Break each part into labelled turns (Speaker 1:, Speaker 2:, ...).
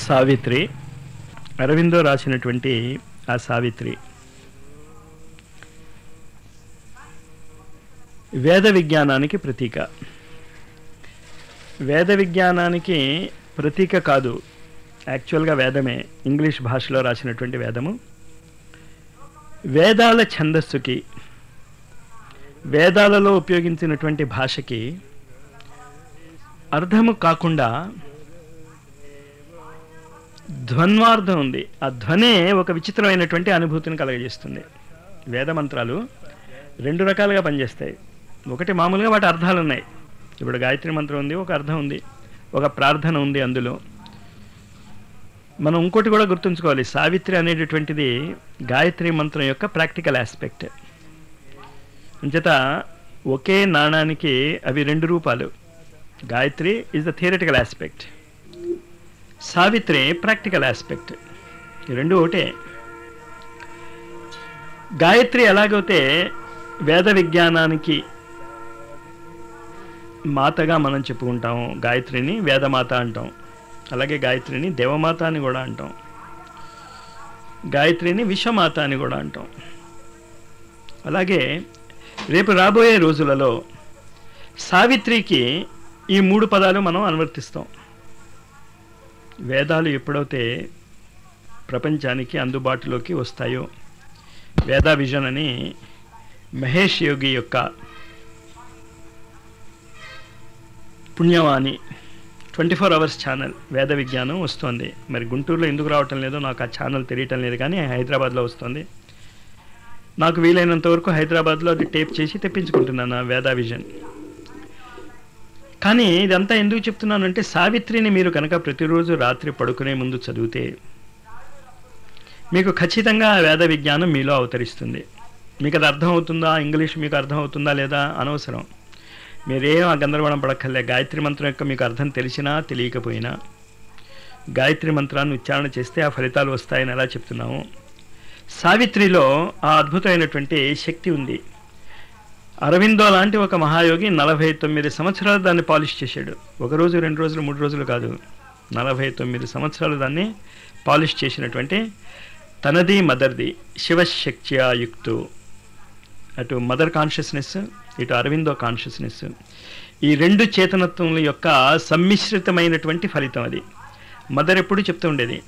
Speaker 1: సావిత్రి అరవిందో రాసినటువంటి ఆ సావిత్రి వేద విజ్ఞానానికి ప్రతీక వేద విజ్ఞానానికి ప్రతీక కాదు యాక్చువల్గా వేదమే ఇంగ్లీష్ భాషలో రాసినటువంటి వేదము వేదాల ఛందస్సుకి వేదాలలో ఉపయోగించినటువంటి భాషకి అర్థము కాకుండా ధ్వన్వార్థం ఉంది ఆ ధ్వనే ఒక విచిత్రమైనటువంటి అనుభూతిని కలగజేస్తుంది వేద మంత్రాలు రెండు రకాలుగా పనిచేస్తాయి ఒకటి మామూలుగా వాటి అర్థాలు ఉన్నాయి ఇప్పుడు గాయత్రి మంత్రం ఉంది ఒక అర్థం ఉంది ఒక ప్రార్థన ఉంది అందులో మనం ఇంకోటి కూడా గుర్తుంచుకోవాలి సావిత్రి అనేటటువంటిది గాయత్రి మంత్రం యొక్క ప్రాక్టికల్ ఆస్పెక్ట్ అంచేత ఒకే నాణానికి అవి రెండు రూపాలు Gayatri is the theoretical aspect Savitri practical aspect ఈ రెండు ఒకటే గాయత్రి ఎలాగైతే వేద విజ్ఞానానికి మాతగా మనం చెప్పుకుంటాము గాయత్రిని వేదమాత అంటాం అలాగే గాయత్రిని దేవమాత అని కూడా అంటాం గాయత్రిని విశ్వమాత అని కూడా అంటాం అలాగే రేపు రాబోయే రోజులలో సావిత్రికి ఈ మూడు పదాలు మనం అనువర్తిస్తాం వేదాలు ఎప్పుడైతే ప్రపంచానికి అందుబాటులోకి వస్తాయో వేదా విజన్ అని మహేష్ యోగి యొక్క పుణ్యవాణి ట్వంటీ ఫోర్ అవర్స్ ఛానల్ వేద విజ్ఞానం వస్తుంది మరి గుంటూరులో ఎందుకు రావటం లేదో నాకు ఆ ఛానల్ తెలియటం లేదు కానీ హైదరాబాద్లో వస్తుంది నాకు వీలైనంత వరకు హైదరాబాద్లో అది టేప్ చేసి తెప్పించుకుంటున్నాను ఆ వేదా విజన్ కానీ ఇదంతా ఎందుకు చెప్తున్నానంటే సావిత్రిని మీరు కనుక ప్రతిరోజు రాత్రి పడుకునే ముందు చదివితే మీకు ఖచ్చితంగా ఆ వేద విజ్ఞానం మీలో అవతరిస్తుంది మీకు అది అర్థం అవుతుందా ఇంగ్లీష్ మీకు అర్థం అవుతుందా లేదా అనవసరం మీరేం ఆ గందరగోళం పడక్కర్లే గాయత్రి మంత్రం యొక్క మీకు అర్థం తెలిసినా తెలియకపోయినా గాయత్రి మంత్రాన్ని ఉచ్చారణ చేస్తే ఆ ఫలితాలు వస్తాయని ఎలా చెప్తున్నాము సావిత్రిలో ఆ అద్భుతమైనటువంటి శక్తి ఉంది అరవిందో లాంటి ఒక మహాయోగి నలభై తొమ్మిది సంవత్సరాలు దాన్ని పాలిష్ చేశాడు ఒక రోజు రెండు రోజులు మూడు రోజులు కాదు నలభై తొమ్మిది సంవత్సరాలు దాన్ని పాలిష్ చేసినటువంటి తనది మదర్ది శివశక్త్యాయుక్తు అటు మదర్ కాన్షియస్నెస్ ఇటు అరవిందో కాన్షియస్నెస్ ఈ రెండు చేతనత్వముల యొక్క సమ్మిశ్రితమైనటువంటి ఫలితం అది మదర్ ఎప్పుడు చెప్తూ ఉండేది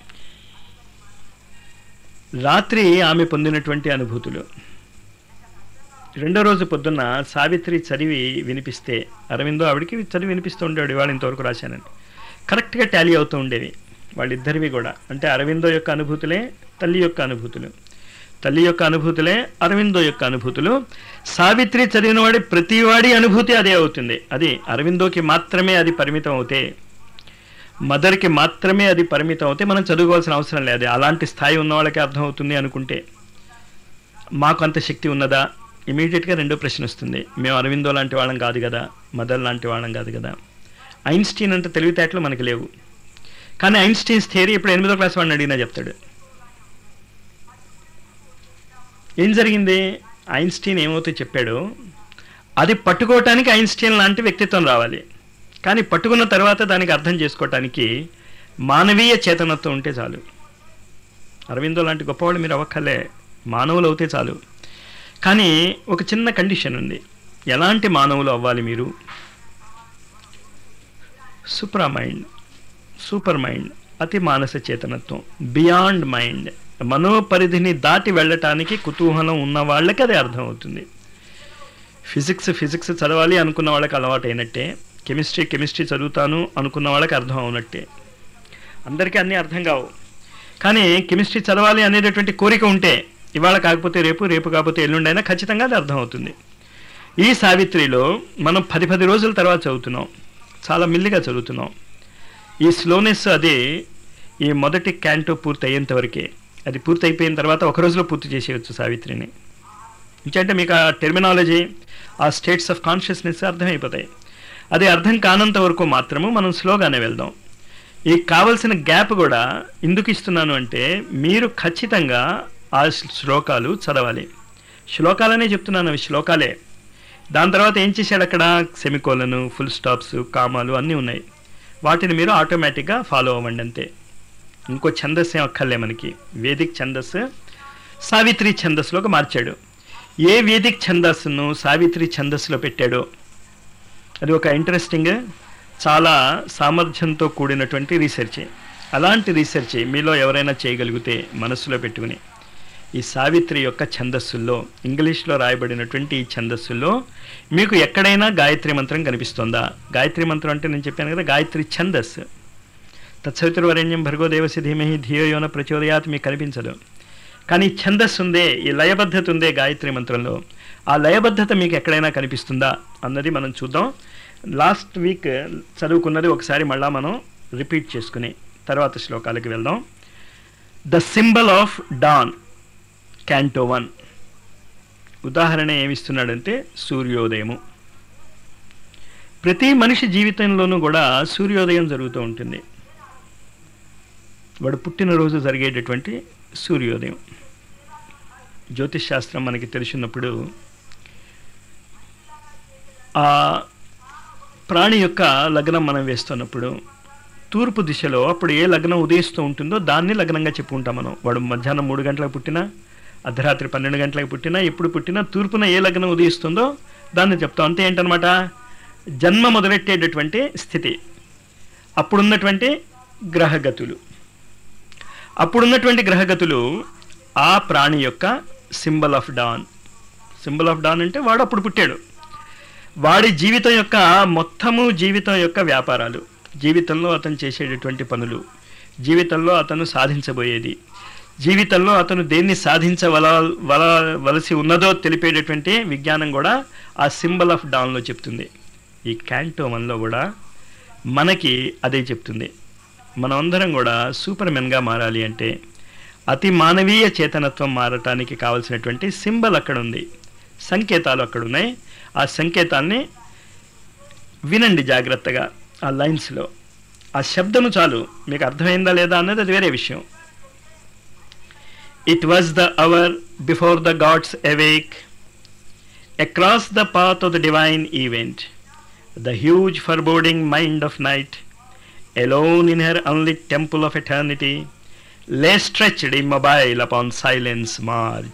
Speaker 1: రాత్రి ఆమె పొందినటువంటి అనుభూతులు రెండో రోజు పొద్దున్న సావిత్రి చదివి వినిపిస్తే అరవిందో ఆవిడికి చదివి వినిపిస్తూ ఉండేవాడు ఇవాళ ఇంతవరకు రాశానండి కరెక్ట్గా టాలీ అవుతూ ఉండేవి వాళ్ళిద్దరివి కూడా అంటే అరవిందో యొక్క అనుభూతులే తల్లి యొక్క అనుభూతులు తల్లి యొక్క అనుభూతులే అరవిందో యొక్క అనుభూతులు సావిత్రి చదివిన వాడి ప్రతివాడి అనుభూతి అదే అవుతుంది అది అరవిందోకి మాత్రమే అది పరిమితం అవుతే మదర్కి మాత్రమే అది పరిమితం అవుతే మనం చదువుకోవాల్సిన అవసరం లేదు అలాంటి స్థాయి ఉన్న వాళ్ళకి అర్థమవుతుంది అనుకుంటే మాకు అంత శక్తి ఉన్నదా ఇమీడియట్గా రెండో ప్రశ్న వస్తుంది మేము అరవిందో లాంటి వాళ్ళం కాదు కదా మదర్ లాంటి వాళ్ళం కాదు కదా ఐన్స్టీన్ అంటే తెలివితేటలు మనకి లేవు కానీ ఐన్స్టీన్స్ థియరీ ఇప్పుడు ఎనిమిదో క్లాస్ వాడిని అడిగినా చెప్తాడు ఏం జరిగింది ఐన్స్టీన్ ఏమవుతే చెప్పాడో అది పట్టుకోవటానికి ఐన్స్టీన్ లాంటి వ్యక్తిత్వం రావాలి కానీ పట్టుకున్న తర్వాత దానికి అర్థం చేసుకోవటానికి మానవీయ చేతనత్వం ఉంటే చాలు అరవిందో లాంటి గొప్పవాళ్ళు మీరు అవ్వక్కర్లే మానవులు అవుతే చాలు కానీ ఒక చిన్న కండిషన్ ఉంది ఎలాంటి మానవులు అవ్వాలి మీరు సూపరా మైండ్ సూపర్ మైండ్ అతి మానస చేతనత్వం బియాండ్ మైండ్ మనోపరిధిని దాటి వెళ్ళటానికి కుతూహలం ఉన్న వాళ్ళకి అది అర్థమవుతుంది ఫిజిక్స్ ఫిజిక్స్ చదవాలి అనుకున్న వాళ్ళకి అలవాటు అయినట్టే కెమిస్ట్రీ కెమిస్ట్రీ చదువుతాను అనుకున్న వాళ్ళకి అర్థం అవునట్టే అందరికీ అన్నీ అర్థం కావు కానీ కెమిస్ట్రీ చదవాలి అనేటటువంటి కోరిక ఉంటే ఇవాళ కాకపోతే రేపు రేపు కాకపోతే ఎల్లుండైనా ఖచ్చితంగా అది అర్థమవుతుంది ఈ సావిత్రిలో మనం పది పది రోజుల తర్వాత చదువుతున్నాం చాలా మిల్లిగా చదువుతున్నాం ఈ స్లోనెస్ అది ఈ మొదటి క్యాంటో పూర్తి అయ్యేంత వరకే అది పూర్తి అయిపోయిన తర్వాత ఒక రోజులో పూర్తి చేసేయచ్చు సావిత్రిని ఇంకంటే మీకు ఆ టెర్మినాలజీ ఆ స్టేట్స్ ఆఫ్ కాన్షియస్నెస్ అర్థమైపోతాయి అది అర్థం కానంత వరకు మాత్రము మనం స్లోగానే వెళ్దాం ఈ కావలసిన గ్యాప్ కూడా ఎందుకు ఇస్తున్నాను అంటే మీరు ఖచ్చితంగా ఆ శ్లోకాలు చదవాలి శ్లోకాలనే చెప్తున్నాను అవి శ్లోకాలే దాని తర్వాత ఏం చేశాడు అక్కడ సెమికోలను ఫుల్ స్టాప్స్ కామాలు అన్నీ ఉన్నాయి వాటిని మీరు ఆటోమేటిక్గా ఫాలో అవ్వండి అంతే ఇంకో ఛందస్సు ఏం అక్కర్లే మనకి వేదిక్ ఛందస్సు సావిత్రి ఛందస్సులోకి మార్చాడు ఏ వేదిక్ ఛందస్సును సావిత్రి ఛందస్సులో పెట్టాడో అది ఒక ఇంట్రెస్టింగ్ చాలా సామర్థ్యంతో కూడినటువంటి రీసెర్చ్ అలాంటి రీసెర్చ్ మీలో ఎవరైనా చేయగలిగితే మనస్సులో పెట్టుకుని ఈ సావిత్రి యొక్క ఛందస్సుల్లో ఇంగ్లీష్లో రాయబడినటువంటి ఈ ఛందస్సుల్లో మీకు ఎక్కడైనా గాయత్రి మంత్రం కనిపిస్తుందా గాయత్రి మంత్రం అంటే నేను చెప్పాను కదా గాయత్రి ఛందస్సు తత్సవితుర్వరేణ్యం భర్గో దేవసి ధీమహి ధియో యోన ప్రచోదయాత్ మీకు కనిపించదు కానీ ఛందస్సు ఉందే ఈ లయబద్ధత ఉందే గాయత్రి మంత్రంలో ఆ లయబద్ధత మీకు ఎక్కడైనా కనిపిస్తుందా అన్నది మనం చూద్దాం లాస్ట్ వీక్ చదువుకున్నది ఒకసారి మళ్ళా మనం రిపీట్ చేసుకుని తర్వాత శ్లోకాలకి వెళ్దాం the symbol of dawn canto one ఉదాహరణ ఏమిస్తున్నాడంటే సూర్యోదయము ప్రతి మనిషి జీవితంలోనూ కూడా సూర్యోదయం జరుగుతూ ఉంటుంది వాడు పుట్టినరోజు జరిగేటటువంటి సూర్యోదయం జ్యోతిష్ శాస్త్రం మనకి తెలిసినప్పుడు ఆ ప్రాణి యొక్క లగ్నం మనం వేస్తున్నప్పుడు తూర్పు దిశలో అప్పుడు ఏ లగ్నం ఉదయిస్తూ ఉంటుందో దాన్ని లగ్నంగా చెప్పుకుంటాం మనం వాడు మధ్యాహ్నం మూడు గంటలకు పుట్టినా అర్ధరాత్రి పన్నెండు గంటలకు పుట్టినా ఎప్పుడు పుట్టినా తూర్పున ఏ లగ్నం ఉదయిస్తుందో దాన్ని చెప్తాం అంతే ఏంటనమాట జన్మ మొదలెట్టేటటువంటి స్థితి అప్పుడున్నటువంటి గ్రహగతులు అప్పుడున్నటువంటి గ్రహగతులు ఆ ప్రాణి యొక్క symbol of dawn symbol of dawn అంటే వాడు అప్పుడు పుట్టాడు వాడి జీవితం యొక్క మొత్తము జీవితం యొక్క వ్యాపారాలు జీవితంలో అతను చేసేటటువంటి పనులు జీవితంలో అతను సాధించబోయేది జీవితంలో అతను దేన్ని సాధించవల వల వలసి ఉన్నదో తెలిపేటటువంటి విజ్ఞానం కూడా ఆ సింబల్ ఆఫ్ డాన్లో చెప్తుంది ఈ క్యాంటో వన్లో కూడా మనకి అదే చెప్తుంది మనమందరం కూడా సూపర్ మెన్గా మారాలి అంటే అతి మానవీయ చేతనత్వం మారటానికి కావలసినటువంటి సింబల్ అక్కడ ఉంది సంకేతాలు అక్కడ ఉన్నాయి ఆ సంకేతాన్ని వినండి జాగ్రత్తగా ఆ లైన్స్లో ఆ శబ్దము చాలు మీకు అర్థమైందా లేదా అన్నది అది వేరే విషయం it was the hour before the gods awake across the path of the divine event the huge foreboding mind of night alone in her unlit temple of eternity, lay stretched immobile upon silence marge.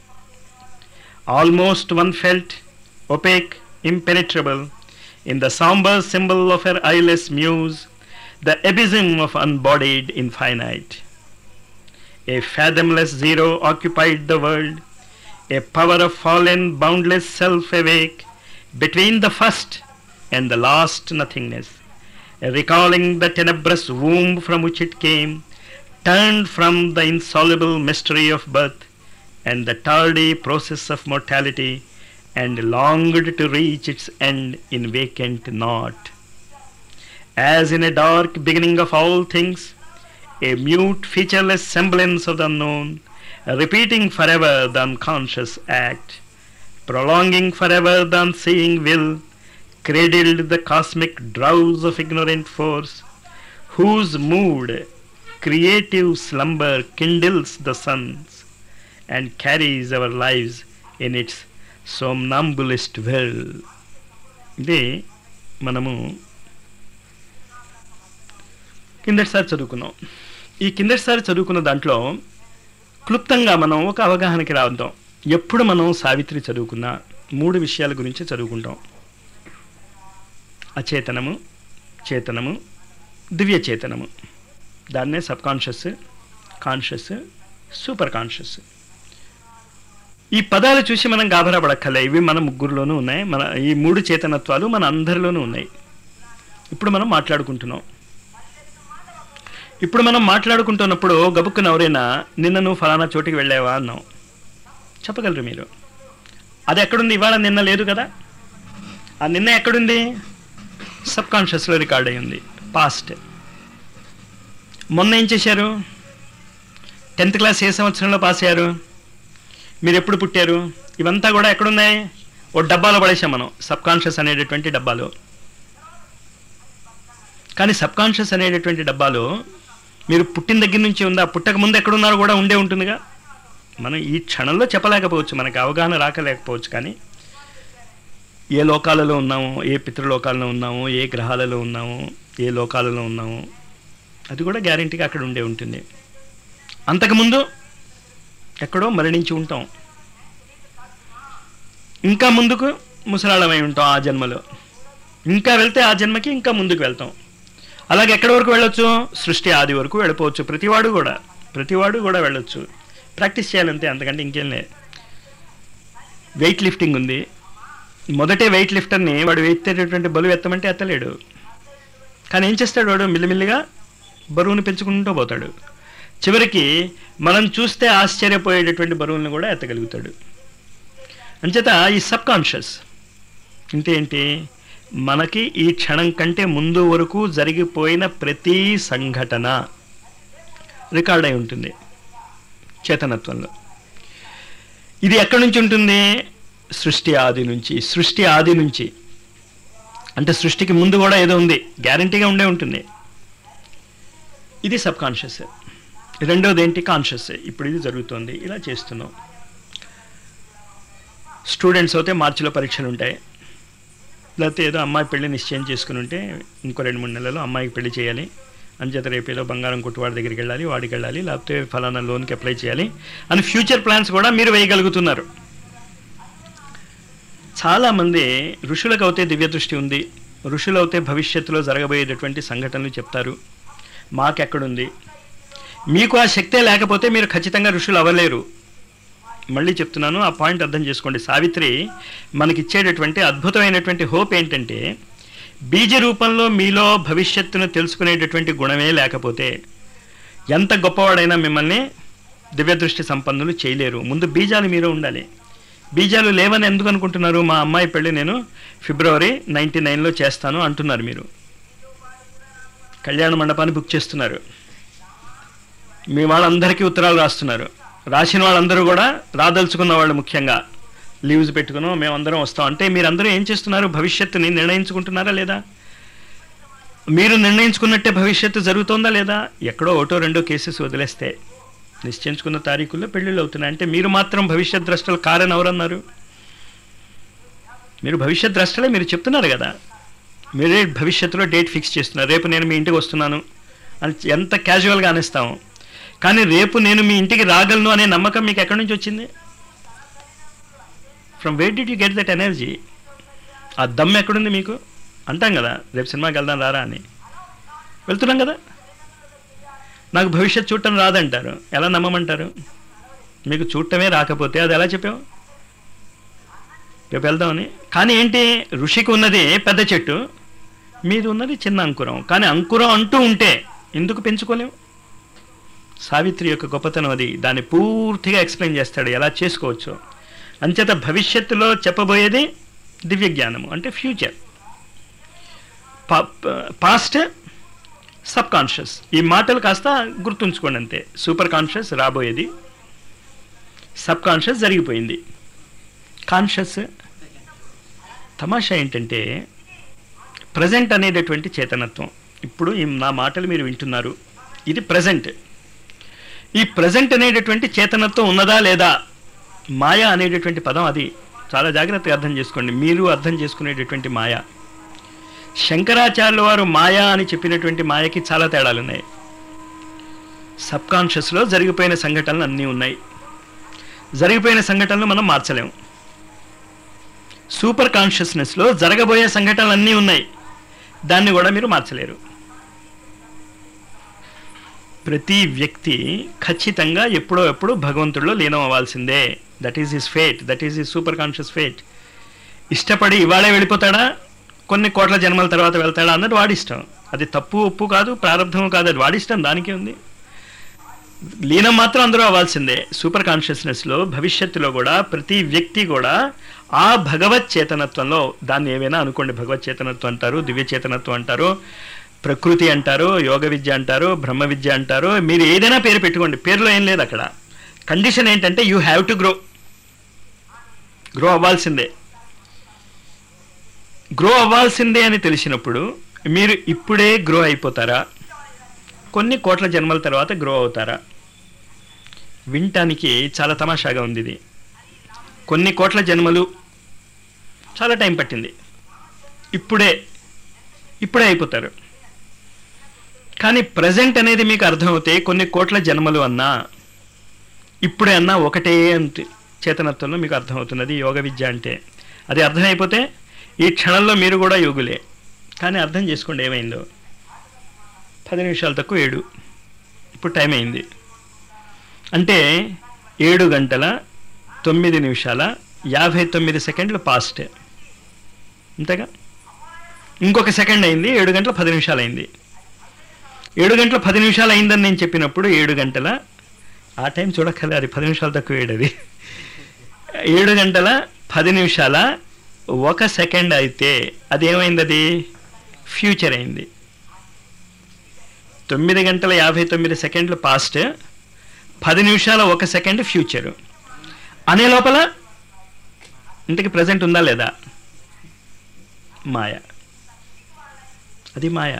Speaker 1: Almost one felt, opaque, impenetrable, in the somber symbol of her eyeless muse, the abysm of unbodied infinite. A fathomless zero occupied the world, a power of fallen, boundless self awake, between the first and the last nothingness recalling the tenebrous womb from which it came, turned from the insoluble mystery of birth and the tardy process of mortality, and longed to reach its end in vacant naught. As in a dark beginning of all things, a mute, featureless semblance of the unknown, repeating forever the unconscious act, prolonging forever the unseeing will, cradled the cosmic drowse of ignorant force, whose mood, creative slumber, kindles the suns and carries our lives in its somnambulist will. ఇది మనము కిందటిసారి చదువుకున్నాం ఈ కిందటిసారి చదువుకున్న దాంట్లో క్లుప్తంగా మనం ఒక అవగాహనకి రావద్దాం ఎప్పుడు మనం సావిత్రి చదువుకున్నా మూడు విషయాల గురించి చదువుకుంటాం అచేతనము చేతనము దివ్య చేతనము దాన్నే subconscious conscious super superconscious ఈ పదాలు చూసి మనం గాబరా పడక్కలే ఇవి మన ముగ్గురులోనూ ఉన్నాయి మన ఈ మూడు చేతనత్వాలు మన అందరిలోనూ ఉన్నాయి ఇప్పుడు మనం మాట్లాడుకుంటున్నాం ఇప్పుడు మనం మాట్లాడుకుంటున్నప్పుడు గబుక్కున ఎవరైనా నిన్న నువ్వు ఫలానా చోటికి వెళ్ళావా అన్నాం చెప్పగలరు మీరు అది ఎక్కడుంది ఇవాళ నిన్న లేదు కదా ఆ నిన్న ఎక్కడుంది సబ్ కాన్షియస్లో రికార్డ్ అయి ఉంది పాస్ట్ మొన్న ఏం చేశారు టెన్త్ క్లాస్ ఏ సంవత్సరంలో పాస్ అయ్యారు మీరు ఎప్పుడు పుట్టారు ఇవంతా కూడా ఎక్కడున్నాయి ఓ డబ్బాలో పడేసాం మనం సబ్ కాన్షియస్ అనేటటువంటి డబ్బాలో కానీ సబ్ కాన్షియస్ అనేటటువంటి డబ్బాలో మీరు పుట్టిన దగ్గర నుంచి ఉందా పుట్టక ముందు ఎక్కడున్నారో కూడా ఉండే ఉంటుందిగా మనం ఈ క్షణంలో చెప్పలేకపోవచ్చు మనకు అవగాహన రాకలేకపోవచ్చు కానీ ఏ లోకాలలో ఉన్నామో ఏ పితృలోకాలలో ఉన్నామో ఏ గ్రహాలలో ఉన్నామో ఏ లోకాలలో ఉన్నామో అది కూడా గ్యారంటీగా అక్కడ ఉండే ఉంటుంది అంతకుముందు ఎక్కడో మరణించి ఉంటాం ఇంకా ముందుకు ముసలాళమై ఉంటాం ఆ జన్మలో ఇంకా వెళ్తే ఆ జన్మకి ఇంకా ముందుకు వెళ్తాం అలాగే ఎక్కడి వరకు వెళ్ళొచ్చు సృష్టి ఆది వరకు వెళ్ళిపోవచ్చు ప్రతివాడు కూడా ప్రతివాడు కూడా వెళ్ళొచ్చు ప్రాక్టీస్ చేయాలంతే అంతకంటే ఇంకేం లేదు వెయిట్ లిఫ్టింగ్ ఉంది మొదటే వెయిట్ లిఫ్టర్ని వాడు ఎత్తేటటువంటి బరువు ఎత్తమంటే ఎత్తలేడు కానీ ఏం చేస్తాడు వాడు మిల్లిమిల్లిగా బరువును పెంచుకుంటూ పోతాడు చివరికి మనం చూస్తే ఆశ్చర్యపోయేటటువంటి బరువులను కూడా ఎత్తగలుగుతాడు అంచేత ఈ సబ్ కాన్షియస్ అంటే ఏంటి మనకి ఈ క్షణం కంటే ముందు వరకు జరిగిపోయిన ప్రతి సంఘటన రికార్డ్ అయి ఉంటుంది చేతనత్వంలో ఇది ఎక్కడి నుంచి ఉంటుంది సృష్టి ఆది నుంచి సృష్టి ఆది నుంచి అంటే సృష్టికి ముందు కూడా ఏదో ఉంది గ్యారంటీగా ఉండే ఉంటుంది ఇది సబ్ కాన్షియస్ రెండోది ఏంటి కాన్షియస్ ఇప్పుడు ఇది జరుగుతుంది ఇలా చేస్తున్నాం స్టూడెంట్స్ అయితే మార్చిలో పరీక్షలు ఉంటాయి లేకపోతే ఏదో అమ్మాయి పెళ్లి నిశ్చయం చేసుకుని ఉంటే ఇంకో రెండు మూడు నెలల్లో అమ్మాయికి పెళ్లి చేయాలి అంచేత రేపు ఏదో బంగారం కొట్టు వాడి దగ్గరికి వెళ్ళాలి వాడికి వెళ్ళాలి లేకపోతే ఫలానా లోన్కి అప్లై చేయాలి అని ఫ్యూచర్ ప్లాన్స్ కూడా మీరు వేయగలుగుతున్నారు చాలామంది ఋషులకు అయితే దివ్య దృష్టి ఉంది ఋషులు అయితే భవిష్యత్తులో జరగబోయేటటువంటి సంఘటనలు చెప్తారు మాకెక్కడుంది మీకు ఆ శక్తే లేకపోతే మీరు ఖచ్చితంగా ఋషులు అవ్వలేరు మళ్ళీ చెప్తున్నాను ఆ పాయింట్ అర్థం చేసుకోండి సావిత్రి మనకిచ్చేటటువంటి అద్భుతమైనటువంటి హోప్ ఏంటంటే బీజ రూపంలో మీలో భవిష్యత్తును తెలుసుకునేటటువంటి గుణమే లేకపోతే ఎంత గొప్పవాడైనా మిమ్మల్ని దివ్యదృష్టి సంపన్నులు చేయలేరు ముందు బీజాలు మీలో ఉండాలి బీజాలు లేవని ఎందుకు అనుకుంటున్నారు మా అమ్మాయి పెళ్ళి నేను ఫిబ్రవరి నైంటీ నైన్లో చేస్తాను అంటున్నారు మీరు కళ్యాణ మండపాన్ని బుక్ చేస్తున్నారు మీ వాళ్ళందరికీ ఉత్తరాలు రాస్తున్నారు రాసిన వాళ్ళందరూ కూడా రాదలుచుకున్న వాళ్ళు ముఖ్యంగా లీవ్స్ పెట్టుకుని మేమందరం వస్తాం అంటే మీరందరూ ఏం చేస్తున్నారు భవిష్యత్తుని నిర్ణయించుకుంటున్నారా లేదా మీరు నిర్ణయించుకున్నట్టే భవిష్యత్తు జరుగుతోందా లేదా ఎక్కడో ఒకటో రెండో కేసెస్ వదిలేస్తే నిశ్చయించుకున్న తారీఖుల్లో పెళ్ళిళ్ళు అవుతున్నాయి అంటే మీరు మాత్రం భవిష్యత్ ద్రష్టలు కారని ఎవరన్నారు మీరు భవిష్యత్ ద్రష్టలే మీరు చెప్తున్నారు కదా మీరే భవిష్యత్తులో డేట్ ఫిక్స్ చేస్తున్నారు రేపు నేను మీ ఇంటికి వస్తున్నాను అని ఎంత క్యాజువల్గా అనిస్తాము కానీ రేపు నేను మీ ఇంటికి రాగలను అనే నమ్మకం మీకు ఎక్కడి నుంచి వచ్చింది from where did you get that energy ఆ దమ్ ఎక్కడుంది మీకు అంటాం కదా రేపు సినిమాకి వెళ్దాం రారా అని వెళ్తున్నాం కదా నాకు భవిష్యత్ చూడటం రాదంటారు ఎలా నమ్మమంటారు మీకు చూడటమే రాకపోతే అది ఎలా చెప్పావు రేపు వెళ్దామని కానీ ఏంటి ఋషికి ఉన్నది పెద్ద చెట్టు మీది ఉన్నది చిన్న అంకురం కానీ అంకురం అంటూ ఉంటే ఎందుకు పెంచుకోలేము సావిత్రి యొక్క గొప్పతనం అది దాన్ని పూర్తిగా ఎక్స్ప్లెయిన్ చేస్తాడు ఎలా చేసుకోవచ్చు అంచేత భవిష్యత్తులో చెప్పబోయేది దివ్య జ్ఞానము అంటే ఫ్యూచర్ పాస్ట్ సబ్ కాన్షియస్ ఈ మాటలు కాస్త గుర్తుంచుకోండి అంతే సూపర్ కాన్షియస్ రాబోయేది సబ్ కాన్షియస్ జరిగిపోయింది కాన్షియస్ తమాషా ఏంటంటే ప్రజెంట్ అనేటటువంటి చేతనత్వం ఇప్పుడు ఈ నా మాటలు మీరు వింటున్నారు ఇది ప్రజెంట్ ఈ ప్రజెంట్ అనేటటువంటి చేతనత్వం ఉన్నదా లేదా మాయ అనేటటువంటి పదం అది చాలా జాగ్రత్తగా అర్థం చేసుకోండి మీరు అర్థం చేసుకునేటటువంటి మాయ శంకరాచార్యుల వారు మాయ అని చెప్పినటువంటి మాయకి చాలా తేడాలు ఉన్నాయి సబ్ కాన్షియస్లో జరిగిపోయిన సంఘటనలు అన్నీ ఉన్నాయి జరిగిపోయిన సంఘటనలు మనం మార్చలేము సూపర్ కాన్షియస్నెస్లో జరగబోయే సంఘటనలు అన్నీ ఉన్నాయి దాన్ని కూడా మీరు మార్చలేరు ప్రతి వ్యక్తి ఖచ్చితంగా ఎప్పుడో ఎప్పుడు భగవంతుడిలో లీనం అవ్వాల్సిందే that is his fate that is his superconscious fate ఇష్టపడి ఇవాళే వెళ్ళిపోతాడా కొన్ని కోట్ల జన్మల తర్వాత వెళ్తాడా అన్నది వాడిష్టం అది తప్పు ఒప్పు కాదు ప్రారంభం కాదు అది వాడిష్టం దానికే ఉంది లీనం మాత్రం అందరూ అవ్వాల్సిందే సూపర్ కాన్షియస్నెస్లో భవిష్యత్తులో కూడా ప్రతి వ్యక్తి కూడా ఆ భగవత్ చేతనత్వంలో దాన్ని ఏమైనా అనుకోండి భగవత్ చేతనత్వం అంటారు దివ్య చేతనత్వం అంటారు ప్రకృతి అంటారు యోగ విద్య అంటారు బ్రహ్మ విద్య అంటారు మీరు ఏదైనా పేరు పెట్టుకోండి పేరులో ఏం లేదు అక్కడ కండిషన్ ఏంటంటే you have to grow grow అవ్వాల్సిందే గ్రో అవ్వాల్సిందే అని తెలిసినప్పుడు మీరు ఇప్పుడే గ్రో అయిపోతారా కొన్ని కోట్ల జన్మల తర్వాత గ్రో అవుతారా వినటానికి చాలా తమాషాగా ఉంది ఇది కొన్ని కోట్ల జన్మలు చాలా టైం పట్టింది ఇప్పుడే ఇప్పుడే అయిపోతారు కానీ ప్రజెంట్ అనేది మీకు అర్థమవుతే కొన్ని కోట్ల జన్మలు అన్నా ఇప్పుడే అన్నా ఒకటే అంతే చేతనత్వంలో మీకు అర్థమవుతున్నది యోగ విద్య అంటే అది అర్థమైపోతే ఈ క్షణంలో మీరు కూడా యోగులే కానీ అర్థం చేసుకోండి ఏమైందో పది నిమిషాలు తక్కువ ఏడు ఇప్పుడు టైం అయింది అంటే ఏడు గంటల తొమ్మిది నిమిషాల యాభై తొమ్మిది సెకండ్లు పాస్ట్ అంతేగా ఇంకొక సెకండ్ అయింది ఏడు గంటల పది నిమిషాలు అయింది ఏడు గంటల పది నిమిషాలు అయిందని నేను చెప్పినప్పుడు ఏడు గంటల ఆ టైం చూడక్కర్లే అది పది నిమిషాలు తక్కువ ఏడు ఏడు గంటల పది నిమిషాల ఒక సెకండ్ అయితే అది ఏమైంది అది ఫ్యూచర్ అయింది తొమ్మిది గంటల యాభై తొమ్మిది సెకండ్లు పాస్ట్ పది నిమిషాల ఒక సెకండ్ ఫ్యూచరు అనే లోపల ఇంతకి ప్రజెంట్ ఉందా లేదా మాయ అది మాయ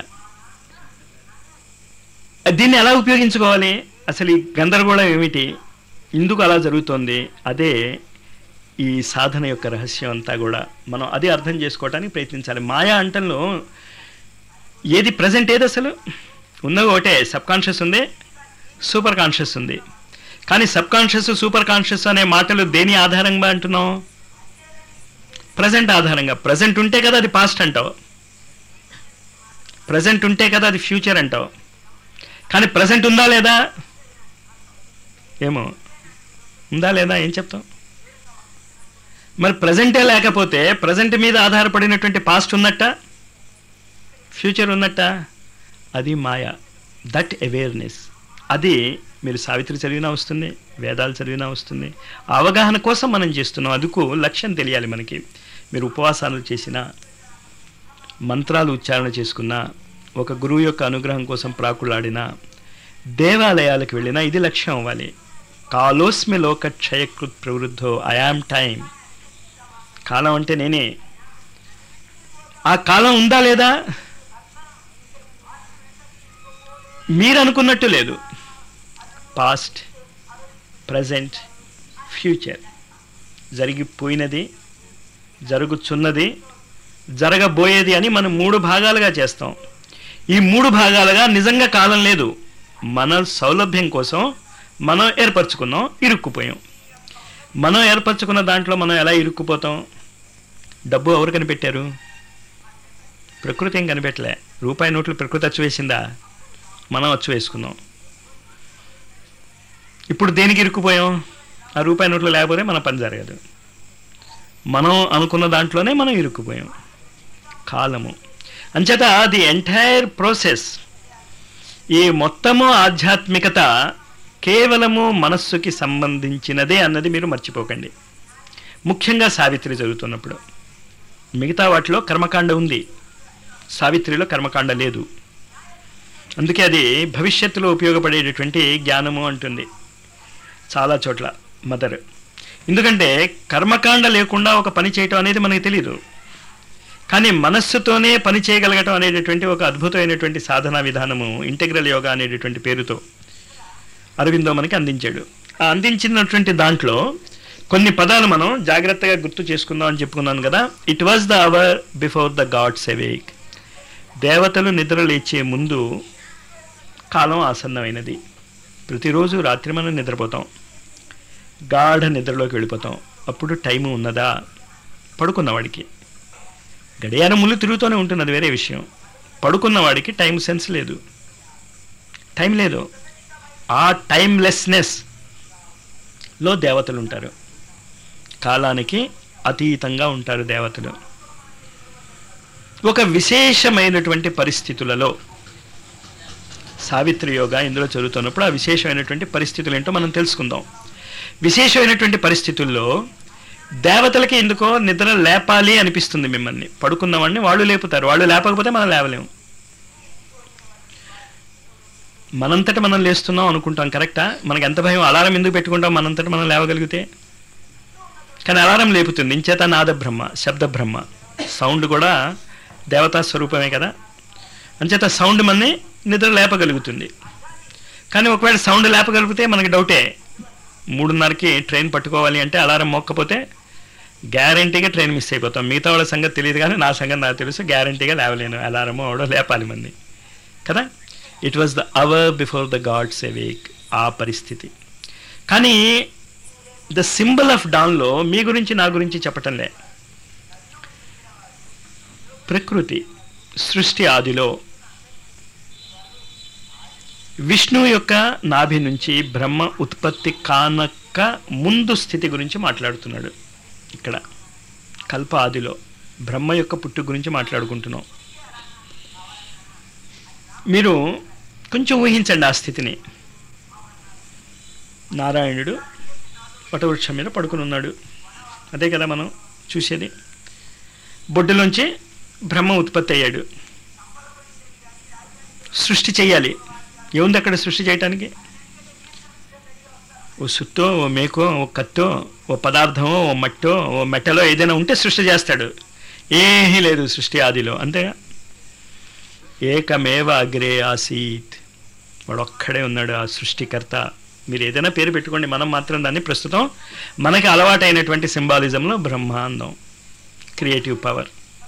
Speaker 1: దీన్ని ఎలా ఉపయోగించుకోవాలి అసలు ఈ గందరగోళం ఏమిటి ఎందుకు అలా జరుగుతోంది అదే ఈ సాధన యొక్క రహస్యం అంతా కూడా మనం అదే అర్థం చేసుకోవటానికి ప్రయత్నించాలి మాయా అంటంలో ఏది ప్రజెంట్ ఏది అసలు ఉన్నది ఒకటే సబ్ కాన్షియస్ ఉంది సూపర్ కాన్షియస్ ఉంది కానీ సబ్ కాన్షియస్ సూపర్ కాన్షియస్ అనే మాటలు దేని ఆధారంగా అంటున్నాం ప్రజెంట్ ఆధారంగా ప్రజెంట్ ఉంటే కదా అది పాస్ట్ అంటావు ప్రజెంట్ ఉంటే కదా అది ఫ్యూచర్ అంటావు కానీ ప్రజెంట్ ఉందా లేదా ఏమో ఉందా లేదా ఏం చెప్తాం మరి ప్రజెంటే లేకపోతే ప్రజెంట్ మీద ఆధారపడినటువంటి పాస్ట్ ఉన్నట్ట ఫ్యూచర్ ఉన్నట్ట అది మాయ దట్ అవేర్నెస్ అది మీరు సావిత్రి చదివినా వస్తుంది వేదాలు చదివినా వస్తుంది ఆ అవగాహన కోసం మనం చేస్తున్నాం అందుకు లక్ష్యం తెలియాలి మనకి మీరు ఉపవాసాలు చేసినా మంత్రాలు ఉచ్చారణ చేసుకున్నా ఒక గురువు యొక్క అనుగ్రహం కోసం ప్రాకులాడినా దేవాలయాలకు వెళ్ళినా ఇది లక్ష్యం అవ్వాలి కాలోస్మి లోక క్షయకృత్ ప్రవృద్ధో ఐఆమ్ టైం కాలం అంటే నేనే ఆ కాలం ఉందా లేదా మీరు అనుకున్నట్టు లేదు పాస్ట్ ప్రజెంట్ ఫ్యూచర్ జరిగిపోయినది జరుగుచున్నది జరగబోయేది అని మనం మూడు భాగాలుగా చేస్తాం ఈ మూడు భాగాలుగా నిజంగా కాలం లేదు మన సౌలభ్యం కోసం మనం ఏర్పరచుకున్నాం ఇరుక్కుపోయాం మనం ఏర్పరచుకున్న దాంట్లో మనం ఎలా ఇరుక్కుపోతాం డబ్బు ఎవరు కనిపెట్టారు ప్రకృతి ఏం కనిపెట్టలే రూపాయి నోట్లు ప్రకృతి అచ్చు వేసిందా మనం అచ్చు వేసుకున్నాం ఇప్పుడు దేనికి ఇరుక్కుపోయాం ఆ రూపాయి నోట్లు లేకపోతే మన పని జరగదు మనం అనుకున్న దాంట్లోనే మనం ఇరుక్కుపోయాం కాలము అంచేత ది ఎంటైర్ ప్రాసెస్ ఈ మొత్తము ఆధ్యాత్మికత కేవలము మనస్సుకి సంబంధించినదే అన్నది మీరు మర్చిపోకండి ముఖ్యంగా సావిత్రి జరుగుతున్నప్పుడు మిగతా వాటిలో కర్మకాండ ఉంది సావిత్రిలో కర్మకాండ లేదు అందుకే అది భవిష్యత్తులో ఉపయోగపడేటటువంటి జ్ఞానము అంటుంది చాలా చోట్ల మదర్ ఎందుకంటే కర్మకాండ లేకుండా ఒక పని చేయటం అనేది మనకి తెలియదు కానీ మనస్సుతోనే పని చేయగలగటం అనేటటువంటి ఒక అద్భుతమైనటువంటి సాధనా విధానము ఇంటెగ్రల్ యోగా అనేటటువంటి పేరుతో అరవిందో మనకి అందించాడు ఆ అందించినటువంటి దాంట్లో కొన్ని పదాలు మనం జాగ్రత్తగా గుర్తు చేసుకుందాం అని చెప్పుకున్నాను కదా it was the hour before the gods awake దేవతలు నిద్ర లేచే ముందు కాలం ఆసన్నమైనది ప్రతిరోజు రాత్రి మనం నిద్రపోతాం గాఢ నిద్రలోకి వెళ్ళిపోతాం అప్పుడు టైము ఉన్నదా పడుకున్నవాడికి గడియారం ముళ్ళు తిరుగుతూనే ఉంటున్నది వేరే విషయం పడుకున్నవాడికి టైం సెన్స్ లేదు టైం లేదు ఆ టైమ్లెస్నెస్ లో దేవతలు ఉంటారు కాలానికి అతీతంగా ఉంటారు దేవతలు ఒక విశేషమైనటువంటి పరిస్థితులలో సావిత్రి యోగా ఇందులో చదువుతున్నప్పుడు ఆ విశేషమైనటువంటి పరిస్థితులు ఏంటో మనం తెలుసుకుందాం విశేషమైనటువంటి పరిస్థితుల్లో దేవతలకి ఎందుకో నిద్ర లేపాలి అనిపిస్తుంది మిమ్మల్ని పడుకున్నవాడిని వాళ్ళు లేపుతారు వాళ్ళు లేపకపోతే మనం లేవలేము మనంతట మనం లేస్తున్నాం అనుకుంటాం కరెక్టా మనకి ఎంత భయం అలారం ఎందుకు పెట్టుకుంటాం మనంతట మనం లేవగలిగితే కానీ అలారం లేపుతుంది ఇంచేత నాద బ్రహ్మ శబ్ద బ్రహ్మ సౌండ్ కూడా దేవతా స్వరూపమే కదా అంచేత సౌండ్ మనని నిద్ర లేపగలుగుతుంది కానీ ఒకవేళ సౌండ్ లేపగలిగితే మనకి డౌటే మూడున్నరకి ట్రైన్ పట్టుకోవాలి అంటే అలారం మోక్కపోతే గ్యారంటీగా ట్రైన్ మిస్ అయిపోతాం మిగతా వాళ్ళ సంగతి తెలియదు కానీ నా సంగతి నాకు తెలుసు గ్యారంటీగా లేవలేను అలారము అవడో లేపాలి మంది కదా it was the hour before the gods awake ఆ పరిస్థితి కానీ ద సింబల్ ఆఫ్ డాన్లో మీ గురించి నా గురించి చెప్పటంలే ప్రకృతి సృష్టి ఆదిలో విష్ణు యొక్క నాభి నుంచి బ్రహ్మ ఉత్పత్తి కానక్క ముందు స్థితి గురించి మాట్లాడుతున్నాడు ఇక్కడ కల్ప ఆదిలో బ్రహ్మ యొక్క పుట్టు గురించి మాట్లాడుకుంటున్నాం మీరు కొంచెం ఊహించండి ఆ స్థితిని నారాయణుడు వటవృక్షం మీద పడుకుని ఉన్నాడు అదే కదా మనం చూసేది బొడ్డులోంచి బ్రహ్మ ఉత్పత్తి అయ్యాడు సృష్టి చేయాలి ఏముంది అక్కడ సృష్టి చేయటానికి ఓ సుత్తో ఓ మేకో ఓ కత్తో ఓ పదార్థమో ఓ మట్టో ఓ మెట్టలో ఏదైనా ఉంటే సృష్టి చేస్తాడు ఏమీ లేదు సృష్టి ఆదిలో అంతేగా ఏకమేవ అగ్రే ఆసీత్ వాడు ఒక్కడే ఉన్నాడు ఆ సృష్టికర్త మీరు ఏదైనా పేరు పెట్టుకోండి మనం మాత్రం దాన్ని ప్రస్తుతం మనకి అలవాటైనటువంటి సింబాలిజంలో బ్రహ్మాండం క్రియేటివ్ పవర్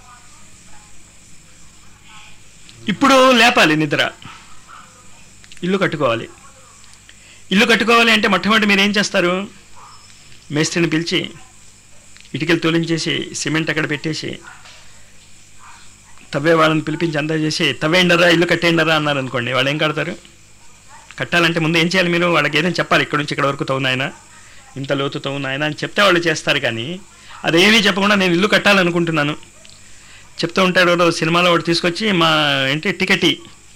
Speaker 1: ఇప్పుడు లేపాలి నిద్ర ఇల్లు కట్టుకోవాలి ఇల్లు కట్టుకోవాలి అంటే మొట్టమొదటి మీరు ఏం చేస్తారు మేస్త్రిని పిలిచి ఇటుకలు తోలించేసి సిమెంట్ అక్కడ పెట్టేసి తవ్వే వాళ్ళని పిలిపించి అంతా చేసి తవ్వేండరా ఇల్లు కట్టేయండరా అన్నారు అనుకోండి వాళ్ళు ఏం కడతారు కట్టాలంటే ముందు ఏం చేయాలి మీరు వాళ్ళకి ఏదైనా చెప్పాలి ఇక్కడ నుంచి ఇక్కడ వరకు తవ్వునాయన ఇంత లోతు తవ్వునాయన అని చెప్తే వాళ్ళు చేస్తారు కానీ అదేమీ చెప్పకుండా నేను ఇల్లు కట్టాలనుకుంటున్నాను చెప్తూ ఉంటాడు వాడు సినిమాలో వాడు తీసుకొచ్చి మా ఏంటి టికెట్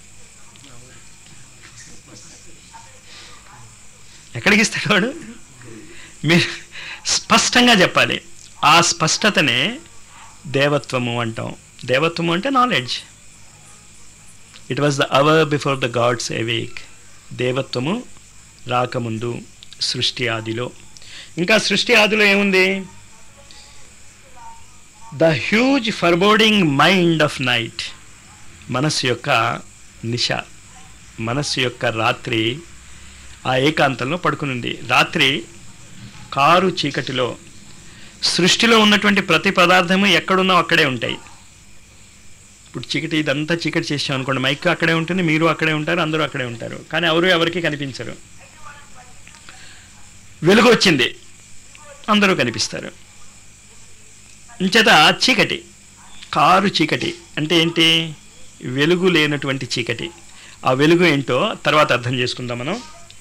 Speaker 1: ఎక్కడికి ఇస్తాడు వాడు మీరు స్పష్టంగా చెప్పాలి ఆ స్పష్టతనే దేవత్వము అంటాం దేవత్వము అంటే knowledge it was the hour before the gods awake దేవత్వము రాకముందు సృష్టి ఆదిలో ఇంకా సృష్టి ఆదిలో ఏముంది the huge foreboding mind of night మనస్సు యొక్క నిశ మనస్సు యొక్క రాత్రి ఆ ఏకాంతంలో పడుకునుంది రాత్రి కారు చీకటిలో సృష్టిలో ఉన్నటువంటి ప్రతి పదార్థము ఎక్కడున్నా అక్కడే ఉంటాయి ఇప్పుడు చీకటి ఇదంతా చీకటి చేసాం అనుకోండి మైక్ అక్కడే ఉంటుంది మీరు అక్కడే ఉంటారు అందరూ అక్కడే ఉంటారు కానీ ఎవరు ఎవరికి కనిపించరు వెలుగు వచ్చింది అందరూ కనిపిస్తారు ఇంచేత చీకటి కారు చీకటి అంటే ఏంటి వెలుగు లేనటువంటి చీకటి ఆ వెలుగు ఏంటో తర్వాత అర్థం చేసుకుందాం మనం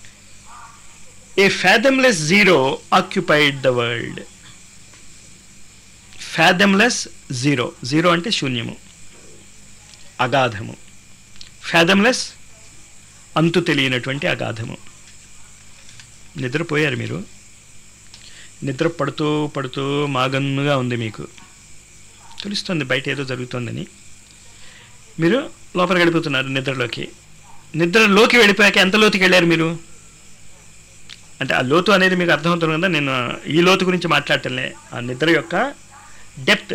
Speaker 1: a fathomless zero occupied the world fathomless zero zero అంటే శూన్యము అగాధము ఫ్యాథమ్లెస్ అంతు తెలియనటువంటి అగాధము నిద్రపోయారు మీరు నిద్ర పడుతూ పడుతూ మాగన్నుగా ఉంది మీకు తెలుస్తుంది బయట ఏదో జరుగుతుందని మీరు లోపల గడిపోతున్నారు నిద్రలోకి నిద్రలోకి వెళ్ళిపోయాక ఎంత లోతుకి వెళ్ళారు మీరు అంటే ఆ లోతు అనేది మీకు అర్థమవుతుంది కదా నేను ఈ లోతు గురించి మాట్లాడటంలే ఆ నిద్ర యొక్క డెప్త్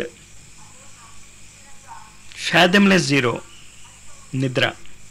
Speaker 1: ఫ్యాథమ్లెస్ జీరో నిద్ర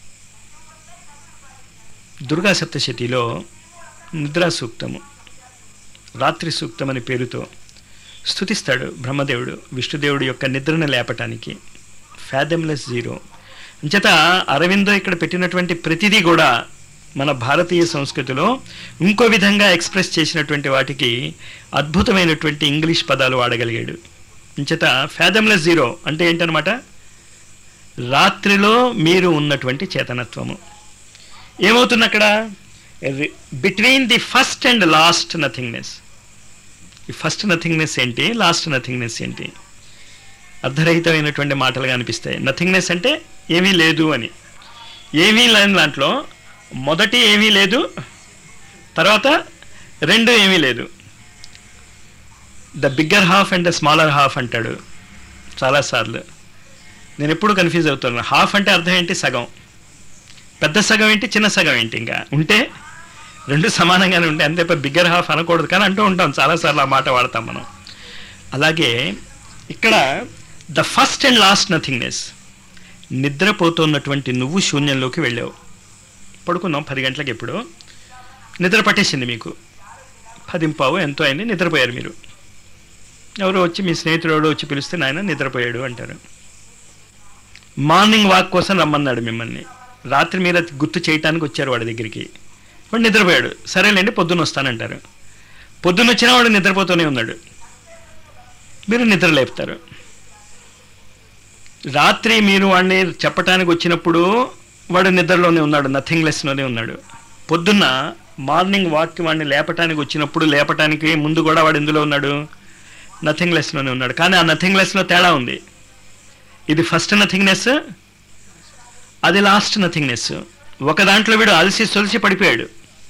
Speaker 1: దుర్గా సప్తశతిలో నిద్రా సూక్తము రాత్రి సూక్తం అనే పేరుతో స్థుతిస్తాడు బ్రహ్మదేవుడు విష్ణుదేవుడు యొక్క నిద్రను లేపటానికి ఫ్యాథమ్లెస్ జీరో అంచేత అరవిందో ఇక్కడ పెట్టినటువంటి ప్రతిదీ కూడా మన భారతీయ సంస్కృతిలో ఇంకో విధంగా ఎక్స్ప్రెస్ చేసినటువంటి వాటికి అద్భుతమైనటువంటి ఇంగ్లీష్ పదాలు వాడగలిగాడు అంచేత ఫ్యాథమ్లెస్ జీరో అంటే ఏంటనమాట రాత్రిలో మీరు ఉన్నటువంటి చేతనత్వము ఏమవుతుంది అక్కడ between the first and last nothingness ఈ ఫస్ట్ నథింగ్నెస్ ఏంటి లాస్ట్ నథింగ్నెస్ ఏంటి అర్ధరహితమైనటువంటి మాటలుగా అనిపిస్తాయి నథింగ్నెస్ అంటే ఏమీ లేదు అని ఏమీ లేని దాంట్లో మొదటి ఏమీ లేదు తర్వాత రెండు ఏమీ లేదు the bigger half and the smaller half అంటాడు చాలాసార్లు నేను ఎప్పుడు కన్ఫ్యూజ్ అవుతున్నాను హాఫ్ అంటే అర్థం ఏంటి సగం పెద్ద సగం ఏంటి చిన్న సగం ఏంటి ఇంకా ఉంటే రెండు సమానంగానే ఉంటాయి అంతే బిగ్గర్ హాఫ్ అనకూడదు కానీ అంటూ ఉంటాం చాలాసార్లు ఆ మాట వాడతాం మనం అలాగే ఇక్కడ the first and last nothingness నిద్రపోతున్నటువంటి నువ్వు శూన్యంలోకి వెళ్ళావు పడుకున్నాం పది గంటలకు ఎప్పుడు నిద్ర పట్టేసింది మీకు పదింపావు ఎంతో అయింది నిద్రపోయారు మీరు ఎవరో వచ్చి మీ స్నేహితుడు వచ్చి పిలిస్తే నాయన నిద్రపోయాడు అంటారు మార్నింగ్ వాక్ కోసం రమ్మన్నాడు మిమ్మల్ని రాత్రి మీరు అది గుర్తు చేయటానికి వచ్చారు వాడి దగ్గరికి వాడు నిద్రపోయాడు సరేలేండి పొద్దున్న వస్తానంటారు పొద్దున్న వచ్చినా వాడు నిద్రపోతూనే ఉన్నాడు మీరు నిద్ర లేపుతారు రాత్రి మీరు వాడిని చెప్పటానికి వచ్చినప్పుడు వాడు నిద్రలోనే ఉన్నాడు నథింగ్లెస్లోనే ఉన్నాడు పొద్దున్న మార్నింగ్ వాక్కి వాడిని లేపటానికి వచ్చినప్పుడు లేపటానికి ముందు కూడా వాడు ఎందులో ఉన్నాడు నథింగ్లెస్లోనే ఉన్నాడు కానీ ఆ నథింగ్లెస్లో తేడా ఉంది ఇది ఫస్ట్ నథింగ్నెస్ అది లాస్ట్ నథింగ్నెస్ ఒక దాంట్లో వీడు అలసి సొలిసి పడిపోయాడు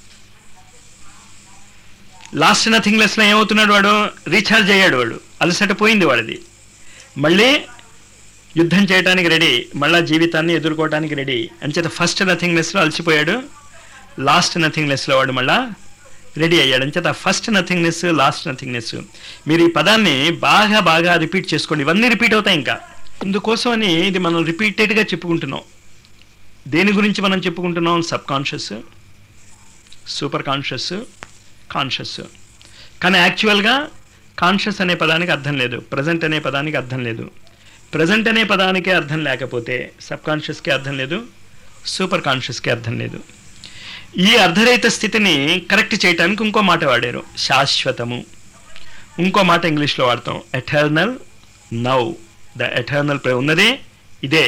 Speaker 1: లాస్ట్ నథింగ్లెస్లో ఏమవుతున్నాడు వాడు రీఛార్జ్ అయ్యాడు వాడు అలసట పోయింది వాడిది మళ్ళీ యుద్ధం చేయడానికి రెడీ మళ్ళా జీవితాన్ని ఎదుర్కోవడానికి రెడీ అంచేత ఫస్ట్ నథింగ్నెస్లో అలసిపోయాడు లాస్ట్ నథింగ్నెస్లో వాడు మళ్ళా రెడీ అయ్యాడు అంచేత ఫస్ట్ నథింగ్నెస్ లాస్ట్ నథింగ్నెస్ మీరు ఈ పదాన్ని బాగా బాగా రిపీట్ చేసుకోండి ఇవన్నీ రిపీట్ అవుతాయి ఇంకా ఇందుకోసమని ఇది మనం రిపీటెడ్గా చెప్పుకుంటున్నాం దేని గురించి మనం చెప్పుకుంటున్నాం sub conscious super conscious conscious కానీ యాక్చువల్గా కాన్షియస్ అనే పదానికి అర్థం లేదు ప్రజెంట్ అనే పదానికి అర్థం లేదు ప్రజెంట్ అనే పదానికి అర్థం లేకపోతే సబ్ కాన్షియస్కి అర్థం లేదు సూపర్ కాన్షియస్కి అర్థం లేదు ఈ అర్ధరహిత స్థితిని కరెక్ట్ చేయడానికి ఇంకో మాట వాడారు శాశ్వతము ఇంకో మాట ఇంగ్లీష్లో వాడతాం ఎటర్నల్ నౌ ద ఎటర్నల్ ఉన్నదే ఇదే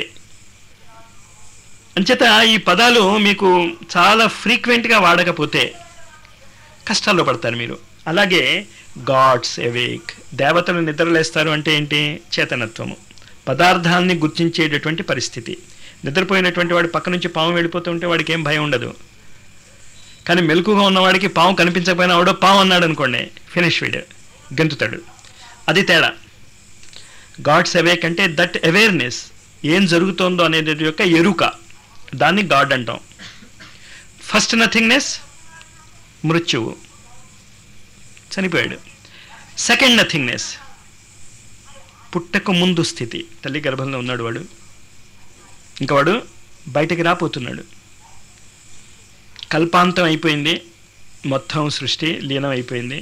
Speaker 1: అంచేత ఈ పదాలు మీకు చాలా ఫ్రీక్వెంట్గా వాడకపోతే కష్టాల్లో పడతారు మీరు అలాగే గాడ్స్ ఎవేక్ దేవతలు నిద్రలేస్తారు అంటే ఏంటి చేతనత్వము పదార్థాలని గుర్తించేటటువంటి పరిస్థితి నిద్రపోయినటువంటి వాడి పక్క నుంచి పాము వెళ్ళిపోతూ ఉంటే వాడికి ఏం భయం ఉండదు కానీ మెలకుగా ఉన్నవాడికి పాము కనిపించకపోయినా వాడో పాము అన్నాడు అనుకోండి ఫినిష్ వీడ్ గెంతుతాడు అది తేడా గాడ్స్ అవేక్ అంటే దట్ అవేర్నెస్ ఏం జరుగుతోందో అనేది యొక్క ఎరుక దాన్ని గాడ్ అంటాం ఫస్ట్ నథింగ్నెస్ మృత్యువు చనిపోయాడు సెకండ్ నథింగ్నెస్ పుట్టక ముందు స్థితి తల్లి గర్భంలో ఉన్నాడు వాడు ఇంకా వాడు బయటకి రాపోతున్నాడు కల్పాంతం అయిపోయింది మొత్తం సృష్టి లీనం అయిపోయింది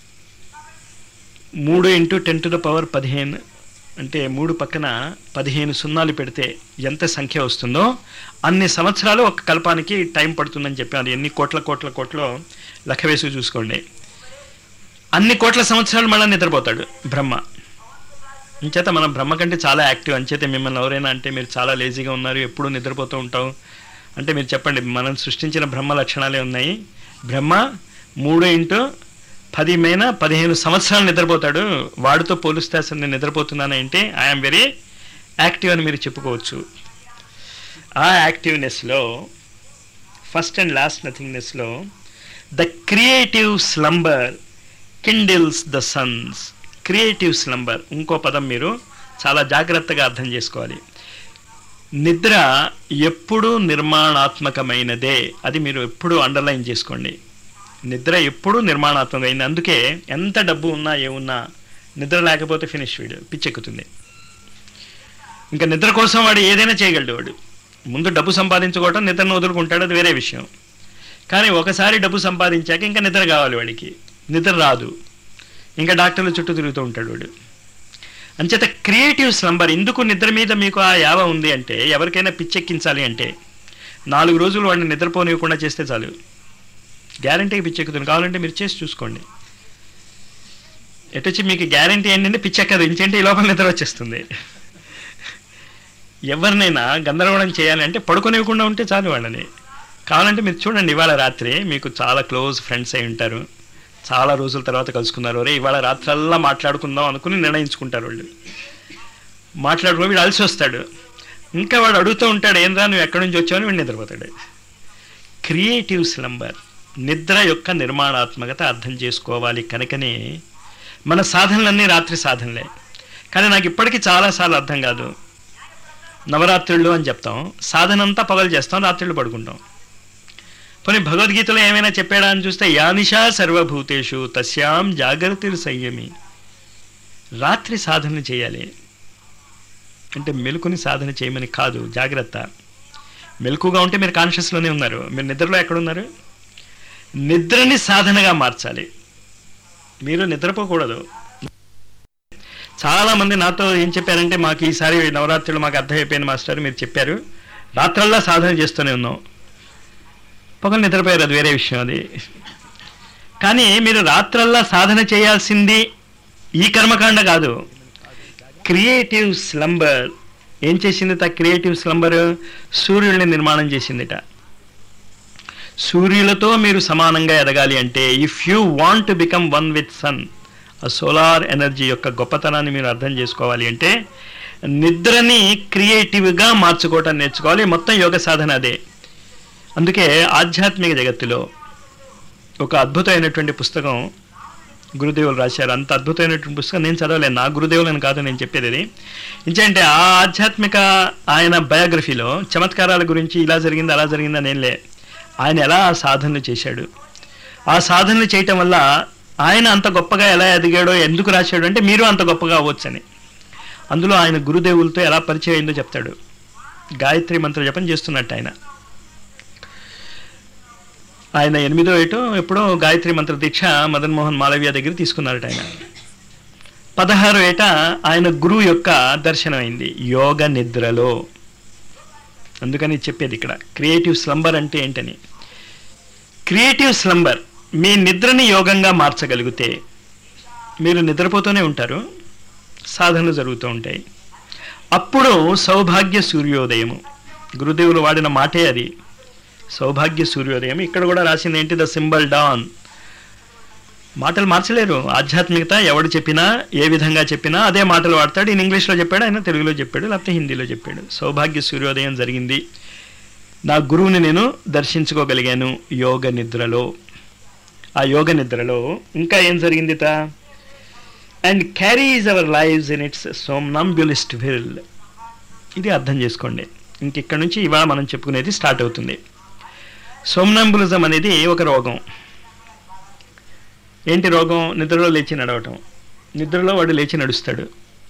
Speaker 1: మూడు into ten to the power పదిహేను అంటే మూడు పక్కన పదిహేను సున్నాలు పెడితే ఎంత సంఖ్య వస్తుందో అన్ని సంవత్సరాలు ఒక కల్పానికి టైం పడుతుందని చెప్పి అది ఎన్ని కోట్ల కోట్ల కోట్లో లెక్క వేసి చూసుకోండి అన్ని కోట్ల సంవత్సరాలు మళ్ళీ నిద్రపోతాడు బ్రహ్మ ఇంచేత మనం బ్రహ్మ కంటే చాలా యాక్టివ్ అంచేత మిమ్మల్ని ఎవరైనా అంటే మీరు చాలా లేజీగా ఉన్నారు ఎప్పుడూ నిద్రపోతూ ఉంటావు అంటే మీరు చెప్పండి మనం సృష్టించిన బ్రహ్మ లక్షణాలే ఉన్నాయి బ్రహ్మ మూడు ఇంటూ పది మేన పదిహేను సంవత్సరాలు నిద్రపోతాడు వాడితో పోలిస్తే అసలు నేను నిద్రపోతున్నానంటే ఐఎమ్ వెరీ యాక్టివ్ అని మీరు చెప్పుకోవచ్చు ఆ యాక్టివ్నెస్లో ఫస్ట్ అండ్ లాస్ట్ నథింగ్నెస్లో the creative slumber kindles the suns creative slumber ఇంకో పదం మీరు చాలా జాగ్రత్తగా అర్థం చేసుకోవాలి నిద్ర ఎప్పుడూ నిర్మాణాత్మకమైనదే అది మీరు ఎప్పుడూ అండర్లైన్ చేసుకోండి నిద్ర ఎప్పుడూ నిర్మాణాత్మకమైంది అందుకే ఎంత డబ్బు ఉన్నా ఏమున్నా నిద్ర లేకపోతే ఫినిష్ వీడు పిచ్చెక్కుతుంది ఇంకా నిద్ర కోసం వాడు ఏదైనా చేయగలడు వాడు ముందు డబ్బు సంపాదించుకోవటం నిద్రను వదులుకుంటాడు అది వేరే విషయం కానీ ఒకసారి డబ్బు సంపాదించాక ఇంకా నిద్ర కావాలి వాడికి నిద్ర రాదు ఇంకా డాక్టర్ల చుట్టూ తిరుగుతూ ఉంటాడు వాడు అంచేత క్రియేటివ్ స్లంబర్ ఎందుకు నిద్ర మీద మీకు ఆ యావ ఉంది అంటే ఎవరికైనా పిచ్చెక్కించాలి అంటే నాలుగు రోజులు వాడిని నిద్రపోనివ్వకుండా చేస్తే చాలు గ్యారంటీకి పిచ్చెక్కుతుంది కావాలంటే మీరు చేసి చూసుకోండి ఎటొచ్చి మీకు గ్యారంటీ ఏంటంటే పిచ్చెక్కదు ఇంచేంటే ఈ లోపల నిద్ర వచ్చేస్తుంది ఎవరినైనా గందరగోళం చేయాలి అంటే పడుకోనివ్వకుండా ఉంటే చాలు వాళ్ళని కావాలంటే మీరు చూడండి ఇవాళ రాత్రి మీకు చాలా క్లోజ్ ఫ్రెండ్స్ అయి ఉంటారు చాలా రోజుల తర్వాత కలుసుకున్నారు రే ఇవాళ రాత్రల్లా మాట్లాడుకుందాం అనుకుని నిర్ణయించుకుంటారు వాళ్ళు మాట్లాడుకుని వీడు అలసి వస్తాడు ఇంకా వాడు అడుగుతూ ఉంటాడు ఏం రా నువ్వు ఎక్కడి నుంచి వచ్చావని వీడు నిద్రపోతాడు క్రియేటివ్ స్లంబర్ నిద్ర యొక్క నిర్మాణాత్మకత అర్థం చేసుకోవాలి కనుకనే మన సాధనలన్నీ రాత్రి సాధనలే కానీ నాకు ఇప్పటికీ చాలాసార్లు అర్థం కాదు నవరాత్రుళ్ళు అని చెప్తాం సాధన అంతా పగలు చేస్తాం రాత్రిళ్ళు పడుకుంటాం పోనీ భగవద్గీతలో ఏమైనా చెప్పాడా అని చూస్తే యానిషా సర్వభూతేషు తస్యాం జాగ్రత్త సంయమి రాత్రి సాధన చేయాలి అంటే మెలుకుని సాధన చేయమని కాదు జాగ్రత్త మెలకుగా ఉంటే మీరు కాన్షియస్లోనే ఉన్నారు మీరు నిద్రలో ఎక్కడున్నారు నిద్రని సాధనగా మార్చాలి మీరు నిద్రపోకూడదు చాలా మంది నాతో ఏం చెప్పారంటే మాకు ఈసారి నవరాత్రులు మాకు అర్థమైపోయింది మాస్టర్ మీరు చెప్పారు రాత్రల్లా సాధన చేస్తూనే ఉన్నాం పగలు నిద్రపోయారు అది వేరే విషయం అది కానీ మీరు రాత్రల్లా సాధన చేయాల్సింది ఈ కర్మకాండ కాదు క్రియేటివ్ స్లంబర్ ఏం చేసిందిట క్రియేటివ్ స్లంబర్ సూర్యుడిని నిర్మాణం చేసిందిట సూర్యులతో మీరు సమానంగా ఎదగాలి అంటే if you want to become one with sun ఆ సోలార్ ఎనర్జీ యొక్క గొప్పతనాన్ని మీరు అర్థం చేసుకోవాలి అంటే నిద్రని క్రియేటివ్గా మార్చుకోవటం నేర్చుకోవాలి మొత్తం యోగ సాధన అదే అందుకే ఆధ్యాత్మిక జగత్తులో ఒక అద్భుతమైనటువంటి పుస్తకం గురుదేవులు రాశారు అంత అద్భుతమైనటువంటి పుస్తకం నేను చదవలేను నా గురుదేవులని కాదు నేను చెప్పేది ఇది ఇంకంటే ఆ ఆధ్యాత్మిక ఆయన బయోగ్రఫీలో చమత్కారాల గురించి ఇలా జరిగింది అలా జరిగింది అని ఏం లే ఆయన ఎలా ఆ సాధనలు చేశాడు ఆ సాధనలు చేయటం వల్ల ఆయన అంత గొప్పగా ఎలా ఎదిగాడో ఎందుకు రాశాడు అంటే మీరు అంత గొప్పగా అవ్వచ్చని అందులో ఆయన గురుదేవులతో ఎలా పరిచయం అయిందో చెప్తాడు గాయత్రి మంత్ర జపం చేస్తున్నట్టు ఆయన ఆయన ఎనిమిదో ఏటో ఎప్పుడో గాయత్రి మంత్ర దీక్ష మదన్ మోహన్ మాలవ్య దగ్గర తీసుకున్నారట ఆయన పదహారో ఏట ఆయన గురువు యొక్క దర్శనం అయింది యోగ నిద్రలో అందుకని చెప్పేది ఇక్కడ క్రియేటివ్ స్లంబర్ అంటే ఏంటని క్రియేటివ్ స్లంబర్ మీ నిద్రని యోగంగా మార్చగలిగితే మీరు నిద్రపోతూనే ఉంటారు సాధనలు జరుగుతూ ఉంటాయి అప్పుడు సౌభాగ్య సూర్యోదయము గురుదేవులు వాడిన మాటే అది సౌభాగ్య సూర్యోదయం ఇక్కడ కూడా రాసింది ఏంటి ద సింబల్ డాన్ మాటలు మార్చలేరు ఆధ్యాత్మికత ఎవడు చెప్పినా ఏ విధంగా చెప్పినా అదే మాటలు వాడతాడు ఈయన ఇంగ్లీష్లో చెప్పాడు ఆయన తెలుగులో చెప్పాడు లేకపోతే హిందీలో చెప్పాడు సౌభాగ్య సూర్యోదయం జరిగింది నా గురువుని నేను దర్శించుకోగలిగాను యోగ నిద్రలో ఆ యోగ నిద్రలో ఇంకా ఏం జరిగిందిట and carries our lives in its somnambulist will ఇది అర్థం చేసుకోండి ఇంక ఇక్కడ నుంచి ఇవాళ మనం చెప్పుకునేది స్టార్ట్ అవుతుంది సోమ్నంబులిజం అనేది ఒక రోగం ఏంటి రోగం నిద్రలో లేచి నడవటం నిద్రలో వాడు లేచి నడుస్తాడు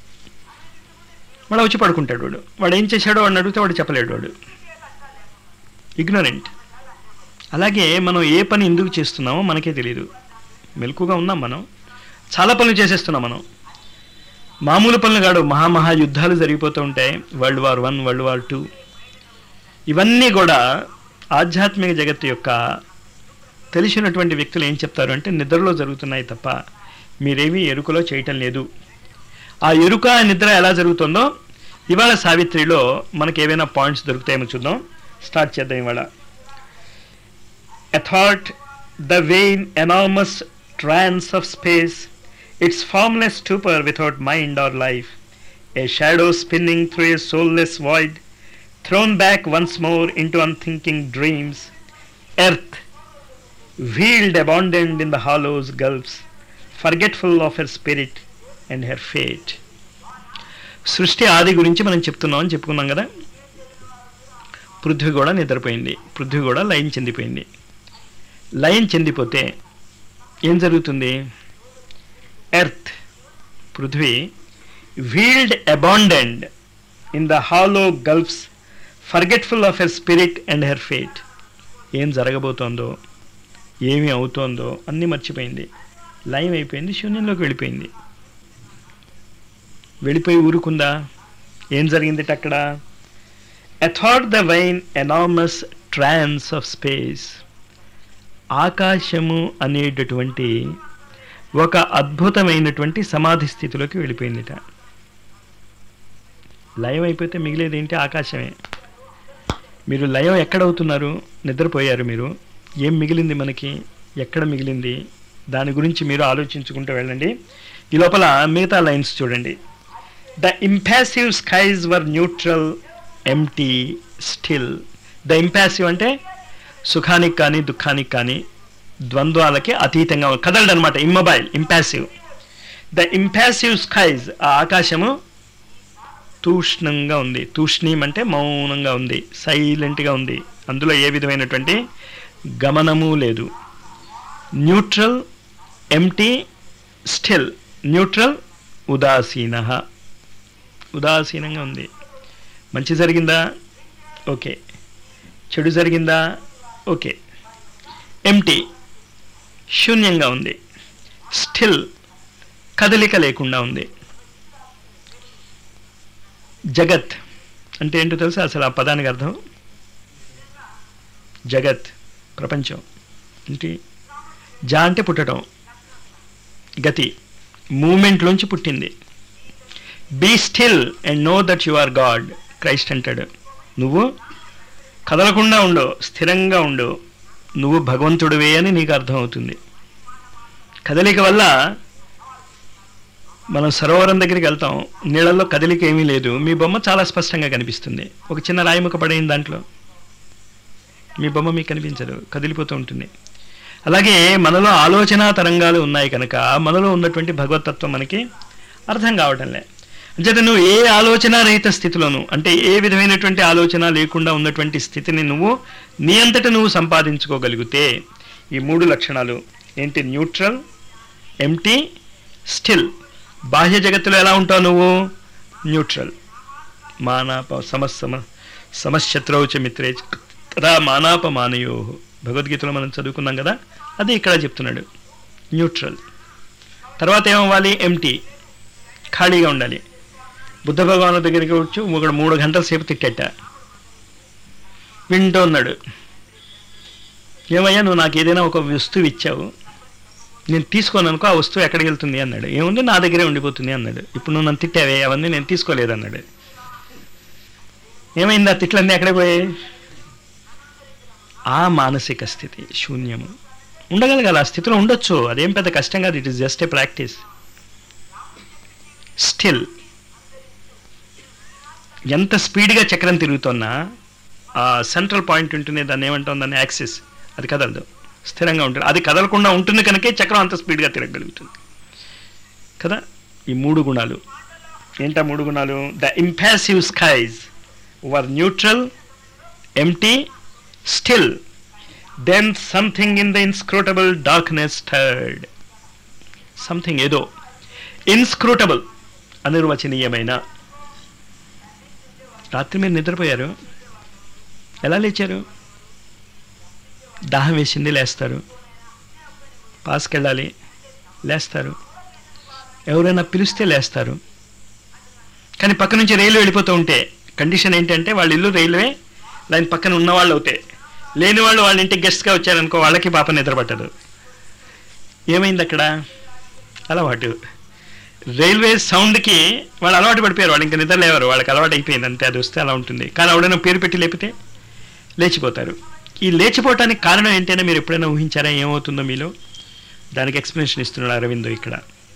Speaker 1: వాడు వచ్చి పడుకుంటాడు వాడు వాడు ఏం చేశాడో వాడిని అడిగితే వాడు చెప్పలేడు వాడు ఇగ్నరెంట్ అలాగే మనం ఏ పని ఎందుకు చేస్తున్నామో మనకే తెలియదు మెలకుగా ఉన్నాం మనం చాలా పనులు చేసేస్తున్నాం మనం మామూలు పనులు కాడు మహామహా యుద్ధాలు జరిగిపోతూ ఉంటాయి world war one world war two ఇవన్నీ కూడా ఆధ్యాత్మిక జగత్తు యొక్క తెలిసినటువంటి వ్యక్తులు ఏం చెప్తారు అంటే నిద్రలో జరుగుతున్నాయి తప్ప మీరేమీ ఎరుకలో చేయటం లేదు ఆ ఎరుక నిద్ర ఎలా జరుగుతుందో ఇవాళ సావిత్రిలో మనకి ఏవైనా పాయింట్స్ దొరుకుతాయేమో చూద్దాం స్టార్ట్ చేద్దాం ఇవాళ అథాట్ the vain enormous trance of space its formless stupor without mind or life a shadow spinning through a soulless void thrown back once more into unthinking dreams, earth, wheeled abandoned in the hollows gulfs, forgetful of her spirit and her fate. సృష్టి ఆది గురించి మనం చెప్తున్నాం అని చెప్పుకున్నాం కదా పృథ్వీ కూడా నిద్రపోయింది పృథ్వీ కూడా లయం చెందిపోయింది లయం చెందిపోతే ఏం జరుగుతుంది ఎర్త్ పృథ్వీ wheeled abandoned in the hollow gulfs forgetful of her spirit and her fate ఏం జరగబోతోందో ఏమి అవుతోందో అన్నీ మర్చిపోయింది లయం అయిపోయింది శూన్యంలోకి వెళ్ళిపోయింది వెళ్ళిపోయి ఊరుకుందా ఏం జరిగింది అక్కడ అథాట్ the vain enormous trance of space ఆకాశము అనేటటువంటి ఒక అద్భుతమైనటువంటి సమాధి స్థితిలోకి వెళ్ళిపోయిందిట లయం అయిపోతే మిగిలేది ఏంటి ఆకాశమే మీరు లయం ఎక్కడవుతున్నారు నిద్రపోయారు మీరు ఏం మిగిలింది మనకి ఎక్కడ మిగిలింది దాని గురించి మీరు ఆలోచించుకుంటూ వెళ్ళండి ఈ లోపల మిగతా లైన్స్ చూడండి the impassive skies were neutral empty still the impassive అంటే సుఖానికి కానీ దుఃఖానికి కానీ ద్వంద్వాలకి అతీతంగా కదలడు అనమాట immobile impassive the impassive skies ఆ ఆకాశము తూష్ణంగా ఉంది తూష్ణీం అంటే మౌనంగా ఉంది సైలెంట్గా ఉంది అందులో ఏ విధమైనటువంటి గమనము లేదు న్యూట్రల్ ఎంటీ స్టిల్ న్యూట్రల్ ఉదాసీన ఉదాసీనంగా ఉంది మంచి జరిగిందా ఓకే చెడు జరిగిందా ఓకే ఎంటీ శూన్యంగా ఉంది స్టిల్ కదలిక లేకుండా ఉంది జగత్ అంటే ఏంటో తెలుసా అసలు ఆ పదానికి అర్థం జగత్ ప్రపంచం ఏంటి జా అంటే పుట్టడం గతి మూమెంట్లోంచి పుట్టింది be still and know that you are God Christ అంటాడు నువ్వు కదలకుండా ఉండు స్థిరంగా ఉండు నువ్వు భగవంతుడివే అని నీకు అర్థమవుతుంది కదలిక వల్ల మనం సరోవరం దగ్గరికి వెళ్తాం నీళ్ళల్లో కదలిక ఏమీ లేదు మీ బొమ్మ చాలా స్పష్టంగా కనిపిస్తుంది ఒక చిన్న రాయిముఖ పడైంది దాంట్లో మీ బొమ్మ మీకు కనిపించదు కదిలిపోతూ ఉంటుంది అలాగే మనలో ఆలోచన తరంగాలు ఉన్నాయి కనుక మనలో ఉన్నటువంటి భగవతత్వం మనకి అర్థం కావటంలే అంచేత నువ్వు ఏ ఆలోచన రహిత స్థితిలోను అంటే ఏ విధమైనటువంటి ఆలోచన లేకుండా ఉన్నటువంటి స్థితిని నువ్వు నీ అంతట నువ్వు సంపాదించుకోగలిగితే ఈ మూడు లక్షణాలు ఏంటి న్యూట్రల్ ఎంటీ స్టిల్ బాహ్య జగత్తులో ఎలా ఉంటావు నువ్వు న్యూట్రల్ మానాప సమస్సమ సమశత్రౌచ మిత్రే కదా మానాప మానయో భగవద్గీతలో మనం చదువుకున్నాం కదా అది ఇక్కడ చెప్తున్నాడు న్యూట్రల్ తర్వాత ఏమవ్వాలి ఎంటీ ఖాళీగా ఉండాలి బుద్ధ భగవాను దగ్గరికి వచ్చి ఒకడు మూడు గంటల సేపు తిట్టేట వింటూ ఉన్నాడు ఏమయ్యా నువ్వు నాకు ఏదైనా ఒక వస్తువు ఇచ్చావు నేను తీసుకోను అనుకో ఆ వస్తువు ఎక్కడికి వెళ్తుంది అన్నాడు ఏముంది నా దగ్గరే ఉండిపోతుంది అన్నాడు ఇప్పుడు నువ్వు నన్ను తిట్టావే అవన్నీ నేను తీసుకోలేదు అన్నాడు ఏమైంది ఆ తిట్లన్నీ ఎక్కడ పోయాయి ఆ మానసిక స్థితి శూన్యము ఉండగలగాలి ఆ స్థితిలో ఉండొచ్చు అదేం పెద్ద కష్టం కాదు it is just a practice still ఎంత స్పీడ్గా చక్రం తిరుగుతున్నా ఆ సెంట్రల్ పాయింట్ ఉంటుంది దాన్ని ఏమంటాం దాన్ని యాక్సిస్ అది కదలదు స్థిరంగా ఉంటుంది అది కదలకుండా ఉంటుంది కనుకే చక్రం అంత స్పీడ్గా తిరగలుగుతుంది కదా ఈ మూడు గుణాలు ఏంటా మూడు గుణాలు the impassive skies were neutral empty still then something in the inscrutable darkness third something ఏదో ఇన్స్క్రూటబుల్ అనిర్వచనీయమైన రాత్రి మీరు నిద్రపోయారు ఎలా లేచారు దాహం వేసింది లేస్తారు పాస్కి వెళ్ళాలి లేస్తారు ఎవరైనా పిలిస్తే లేస్తారు కానీ పక్క నుంచి రైలు వెళ్ళిపోతూ ఉంటే కండిషన్ ఏంటంటే వాళ్ళ ఇల్లు రైల్వే దాని పక్కన ఉన్న వాళ్ళు అవుతాయి లేని వాళ్ళు వాళ్ళ ఇంటికి గెస్ట్గా వచ్చారనుకో వాళ్ళకి పాప నిద్ర పట్టదు ఏమైంది అక్కడ అలవాటు రైల్వే సౌండ్కి వాళ్ళు అలవాటు పడిపోయారు వాళ్ళు ఇంకా నిద్ర లేవారు వాళ్ళకి అలవాటు అయిపోయింది అంతే అది వస్తే అలా ఉంటుంది కానీ ఎవడైనా పేరు పెట్టి లేపితే లేచిపోతారు ఈ లేచిపోవటానికి కారణం ఏంటైనా మీరు ఎప్పుడైనా ఊహించారా ఏమవుతుందో మీలో దానికి ఎక్స్ప్లెనేషన్ ఇస్తున్నాడు అరవిందో ఇక్కడ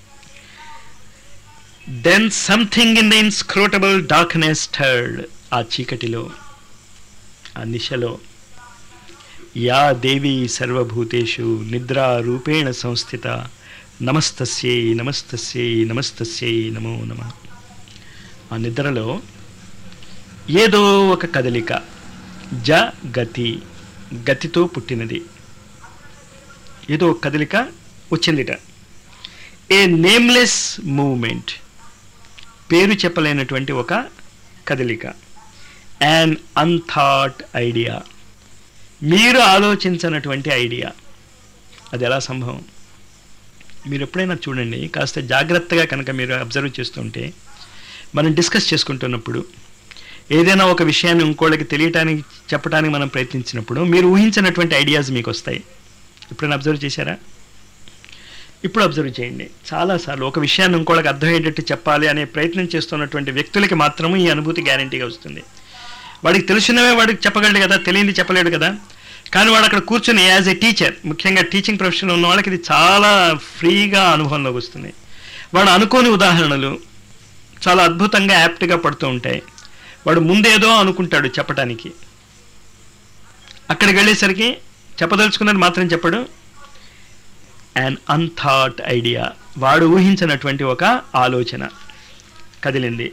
Speaker 1: then something in the inscrutable darkness third ఆ చీకటిలో ఆ నిశలో యా దేవి సర్వభూతేషు నిద్రా రూపేణ సంస్థిత నమస్తస్యై నమస్తస్యై నమస్తస్యై నమో నమ ఆ నిద్రలో ఏదో ఒక కదలిక జ గతి గతితో పుట్టినది ఏదో ఒక కదలిక వచ్చిందిట ఏ నేమ్లెస్ మూమెంట్ పేరు చెప్పలేనటువంటి ఒక కదలిక యాన్ అన్థాట్ ఐడియా మీరు ఆలోచించనటువంటి ఐడియా అది ఎలా సంభవం మీరు ఎప్పుడైనా చూడండి కాస్త జాగ్రత్తగా కనుక మీరు అబ్జర్వ్ చేస్తుంటే మనం డిస్కస్ చేసుకుంటున్నప్పుడు ఏదైనా ఒక విషయాన్ని ఇంకోళ్ళకి తెలియటానికి చెప్పడానికి మనం ప్రయత్నించినప్పుడు మీరు ఊహించినటువంటి ఐడియాస్ మీకు వస్తాయి ఎప్పుడైనా అబ్జర్వ్ చేశారా ఇప్పుడు అబ్జర్వ్ చేయండి చాలాసార్లు ఒక విషయాన్ని ఇంకోళ్ళకి అర్థమయ్యేటట్టు చెప్పాలి అనే ప్రయత్నం చేస్తున్నటువంటి వ్యక్తులకి మాత్రము ఈ అనుభూతి గ్యారంటీగా వస్తుంది వాడికి తెలిసినవే వాడికి చెప్పగలడు కదా తెలియంది చెప్పలేడు కదా కానీ వాడు అక్కడ కూర్చొని యాజ్ ఏ టీచర్ ముఖ్యంగా టీచింగ్ ప్రొఫెషన్లో ఉన్న వాళ్ళకి ఇది చాలా ఫ్రీగా అనుభవంలోకి వస్తుంది వాడు అనుకోని ఉదాహరణలు చాలా అద్భుతంగా యాప్ట్గా పడుతూ ఉంటాయి వాడు ముందేదో అనుకుంటాడు చెప్పటానికి అక్కడికి వెళ్ళేసరికి చెప్పదలుచుకున్నది మాత్రం చెప్పడు అండ్ అన్థాట్ ఐడియా వాడు ఊహించినటువంటి ఒక ఆలోచన కదిలింది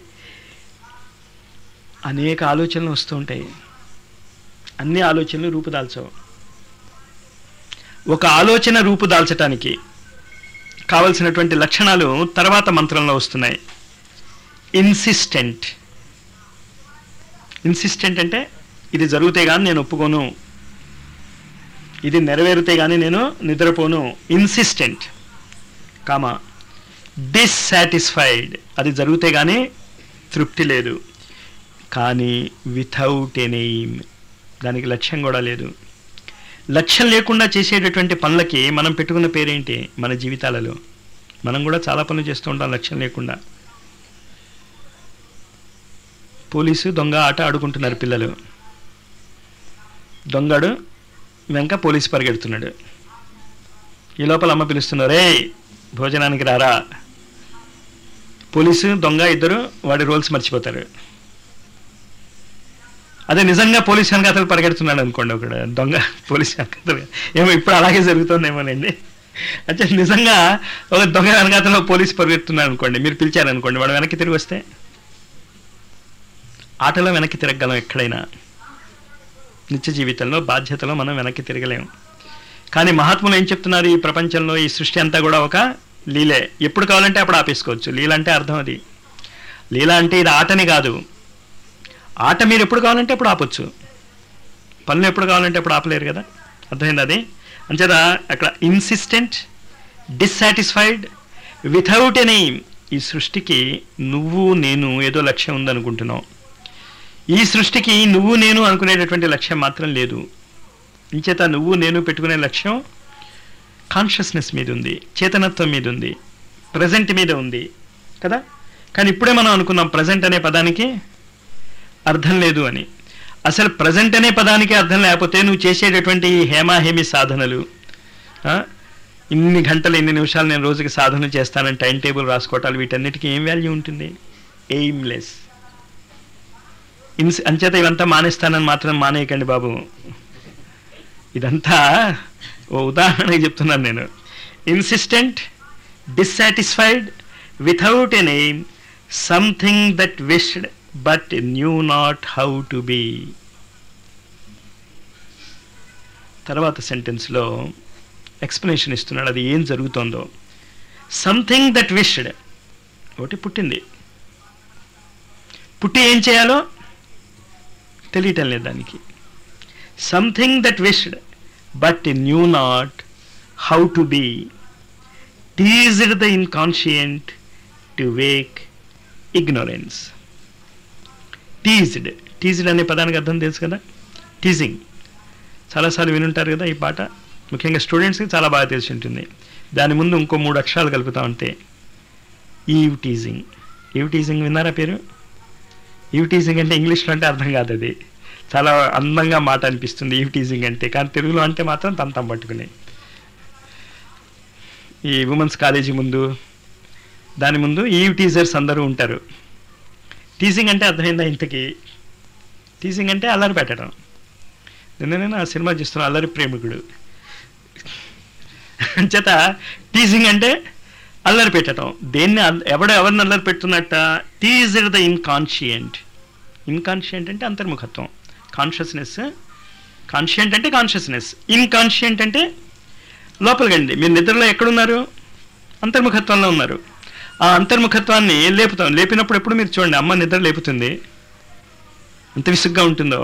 Speaker 1: అనేక ఆలోచనలు వస్తూ ఉంటాయి అన్ని ఆలోచనలు రూపుదాల్చవు ఒక ఆలోచన రూపుదాల్చటానికి కావలసినటువంటి లక్షణాలు తర్వాత మంత్రంలో వస్తున్నాయి ఇన్సిస్టెంట్ ఇన్సిస్టెంట్ అంటే ఇది జరిగితే కానీ నేను ఒప్పుకోను ఇది నెరవేరితే కానీ నేను నిద్రపోను ఇన్సిస్టెంట్ కామా డిస్సాటిస్ఫైడ్ అది జరిగితే కానీ తృప్తి లేదు కానీ వితౌట్ ఎన్ ఎయిమ్ దానికి లక్ష్యం కూడా లేదు లక్ష్యం లేకుండా చేసేటటువంటి పనులకి మనం పెట్టుకున్న పేరేంటి మన జీవితాలలో మనం కూడా చాలా పనులు చేస్తూ ఉంటాం లక్ష్యం లేకుండా పోలీసు దొంగ ఆట ఆడుకుంటున్నారు పిల్లలు దొంగడు వెనక పోలీసు పరిగెడుతున్నాడు ఈ లోపల అమ్మ పిలుస్తున్నారు రే భోజనానికి రారా పోలీసు దొంగ ఇద్దరు వాడి రోల్స్ మర్చిపోతారు అదే నిజంగా పోలీస్ వెనకాతలు పరిగెడుతున్నాడు అనుకోండి ఒకడు దొంగ పోలీస్ వెనకాతలు ఏమో ఇప్పుడు అలాగే జరుగుతుందేమోనండి అంటే నిజంగా ఒక దొంగ వెనకాతలో పోలీస్ పరిగెడుతున్నాడు అనుకోండి మీరు పిలిచారనుకోండి వాడు వెనక్కి తిరిగి వస్తే ఆటలో వెనక్కి తిరగగలం ఎక్కడైనా నిత్య జీవితంలో బాధ్యతలో మనం వెనక్కి తిరగలేం కానీ మహాత్ములు ఏం చెప్తున్నారు ఈ ప్రపంచంలో ఈ సృష్టి అంతా కూడా ఒక లీలే ఎప్పుడు కావాలంటే అప్పుడు ఆపేసుకోవచ్చు లీల అంటే అర్థం అది లీల అంటే ఇది ఆటని కాదు ఆట మీరు ఎప్పుడు కావాలంటే అప్పుడు ఆపొచ్చు పనులు ఎప్పుడు కావాలంటే అప్పుడు ఆపలేరు కదా అర్థమైంది అది అంచేత అక్కడ ఇన్సిస్టెంట్ డిస్సాటిస్ఫైడ్ వితౌట్ ఎనీ ఈ సృష్టికి నువ్వు నేను ఏదో లక్ష్యం ఉందనుకుంటున్నావు ఈ సృష్టికి నువ్వు నేను అనుకునేటటువంటి లక్ష్యం మాత్రం లేదు ఇంచేత నువ్వు నేను పెట్టుకునే లక్ష్యం కాన్షియస్నెస్ మీద ఉంది చేతనత్వం మీద ఉంది ప్రజెంట్ మీద ఉంది కదా కానీ ఇప్పుడే మనం అనుకున్నాం ప్రజెంట్ అనే పదానికి అర్థం లేదు అని అసలు ప్రజెంట్ అనే పదానికి అర్థం లేకపోతే నువ్వు చేసేటటువంటి ఈ హేమాహేమి సాధనలు ఆ, ఇన్ని గంటలు ఇన్ని నిమిషాలు నేను రోజుకి సాధన చేస్తానని టైం టేబుల్ రాసుకోవటాలు వీటన్నిటికీ ఏం వాల్యూ ఉంటుంది ఎయిమ్లెస్ ఇన్స్ అంచేత ఇవంతా మానేస్తానని మాత్రం మానేయకండి బాబు ఇదంతా ఓ ఉదాహరణకి చెప్తున్నాను నేను insistent dissatisfied without an aim something that wished but knew not how to be తర్వాత సెంటెన్స్లో ఎక్స్ప్లెనేషన్ ఇస్తున్నాడు అది ఏం జరుగుతోందో సంథింగ్ దట్ విష్డ్ ఒకటి పుట్టింది పుట్టి ఏం చేయాలో తెలియటం లేదు దానికి something that wished but knew not how to be teased the inconscient to wake ignorance teased teased అనే పదానికి అర్థం తెలుసు కదా టీజింగ్ చాలాసార్లు వినుంటారు కదా ఈ పాట ముఖ్యంగా స్టూడెంట్స్కి చాలా బాగా తెలిసి ఉంటుంది దాని ముందు ఇంకో మూడు అక్షరాలు కలుపుతా ఉంటే ఈవ్ టీజింగ్ ఈవ్ టీజింగ్ విన్నారా పేరు ఈవ్ టీజింగ్ అంటే ఇంగ్లీష్లో అంటే అర్థం కాదు అది చాలా అందంగా మాట అనిపిస్తుంది ఈవ్ టీజింగ్ అంటే కానీ తెలుగులో అంటే మాత్రం తంతం పట్టుకుని ఈ ఉమెన్స్ కాలేజీ ముందు దాని ముందు ఈవ్ టీజర్స్ అందరూ ఉంటారు టీజింగ్ అంటే అర్థమైందా ఇంతకీ టీజింగ్ అంటే అల్లరి పెట్టడం నిన్న నేను ఆ సినిమా చూస్తున్నా అల్లరి ప్రేమికుడు చేత టీజింగ్ అంటే అల్లరి పెట్టడం దేన్ని అల్- ఎవడు ఎవరిని అల్లరి పెడుతున్నట్ట టీజ్డ్ ద ఇన్కాన్షియంట్ ఇన్కాన్షియంట్ అంటే అంతర్ముఖత్వం కాన్షియస్నెస్ కాన్షియంట్ అంటే కాన్షియస్నెస్ ఇన్కాన్షియంట్ అంటే లోపలికండి మీరు నిద్రలో ఎక్కడున్నారు అంతర్ముఖత్వంలో ఉన్నారు ఆ అంతర్ముఖత్వాన్ని లేపుతాం లేపినప్పుడు ఎప్పుడు మీరు చూడండి అమ్మ నిద్ర లేపుతుంది ఎంత విసుగ్గా ఉంటుందో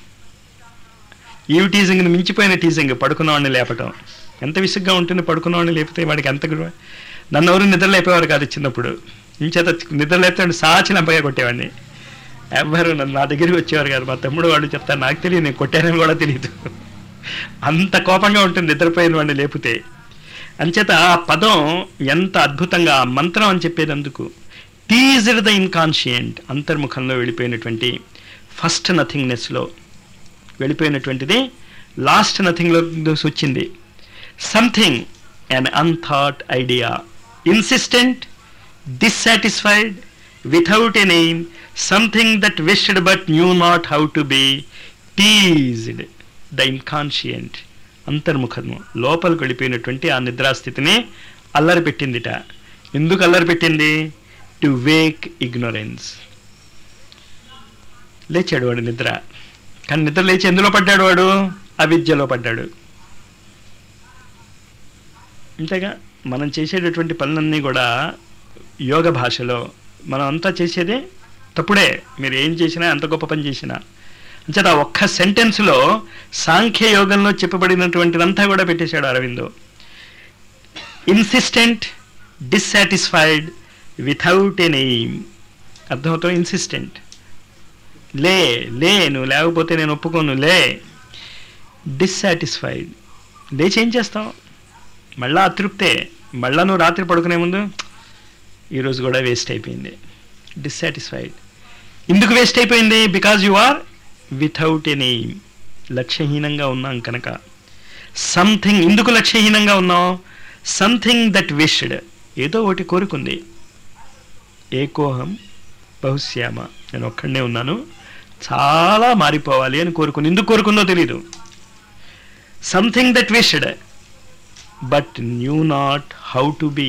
Speaker 1: ఈవి టీజింగ్ని మించిపోయిన టీజింగ్ పడుకున్నవాడిని లేపటం ఎంత విసుగ్గా ఉంటుంది పడుకున్నవాడిని లేపితే వాడికి ఎంత గురువు నన్ను ఎవరు నిద్ర లేపేవారు కాదు చిన్నప్పుడు ఇంచేత నిద్ర లేపితే సాచి లంపగా కొట్టేవాడిని ఎవరు నన్ను నా దగ్గరికి వచ్చేవారు కాదు మా తమ్ముడు వాడు చెప్తాను నాకు తెలియదు నేను కొట్టానని కూడా తెలియదు అంత కోపంగా ఉంటుంది నిద్రపోయిన వాడిని లేపితే అంచేత ఆ పదం ఎంత అద్భుతంగా ఆ మంత్రం అని చెప్పేది అందుకు టీజ్డ్ ద ఇన్కాన్షియంట్ అంతర్ముఖంలో వెళ్ళిపోయినటువంటి ఫస్ట్ నథింగ్నెస్లో వెళ్ళిపోయినటువంటిది లాస్ట్ నథింగ్లో వచ్చింది something an unthought idea insistent dissatisfied without a name something that wished but knew not how to be teased the inconscient అంతర్ముఖము లోపలికి వెళ్ళిపోయినటువంటి ఆ నిద్రాస్థితిని అల్లరి పెట్టిందిట ఎందుకు అల్లరి పెట్టింది టు వేక్ ఇగ్నోరెన్స్ లేచాడు వాడు నిద్ర కానీ నిద్ర లేచి ఎందులో పడ్డాడు వాడు అవిద్యలో పడ్డాడు అంతేగా మనం చేసేటటువంటి పనులన్నీ కూడా యోగ భాషలో మనం అంతా చేసేదే తప్పుడే మీరు ఏం చేసినా ఎంత గొప్ప పని చేసినా అంచేత ఆ ఒక్క సెంటెన్స్లో సాంఖ్య యోగంలో చెప్పబడినటువంటిదంతా కూడా పెట్టేశాడు Aurobindo insistent dissatisfied without an aim అర్థమవుతాం ఇన్సిస్టెంట్ లే లే నువ్వు లేకపోతే నేను ఒప్పుకోను లే డిస్సాటిస్ఫైడ్ లేచి ఏం చేస్తావు మళ్ళా అతృప్తే మళ్ళా నువ్వు రాత్రి పడుకునే ముందు ఈరోజు కూడా వేస్ట్ అయిపోయింది డిస్సాటిస్ఫైడ్ ఎందుకు వేస్ట్ అయిపోయింది because you are without any లక్ష్యహీనంగా ఉన్నాం కనుక సంథింగ్ ఎందుకు లక్ష్యహీనంగా ఉన్నావు సంథింగ్ దట్ విష్డ్ ఏదో ఒకటి కోరుకుంది ఏకోహం బహుశ్యామ నేను ఒక్కడనే ఉన్నాను చాలా మారిపోవాలి అని కోరుకుంది ఎందుకు కోరుకుందో తెలీదు something that wished but knew not how to be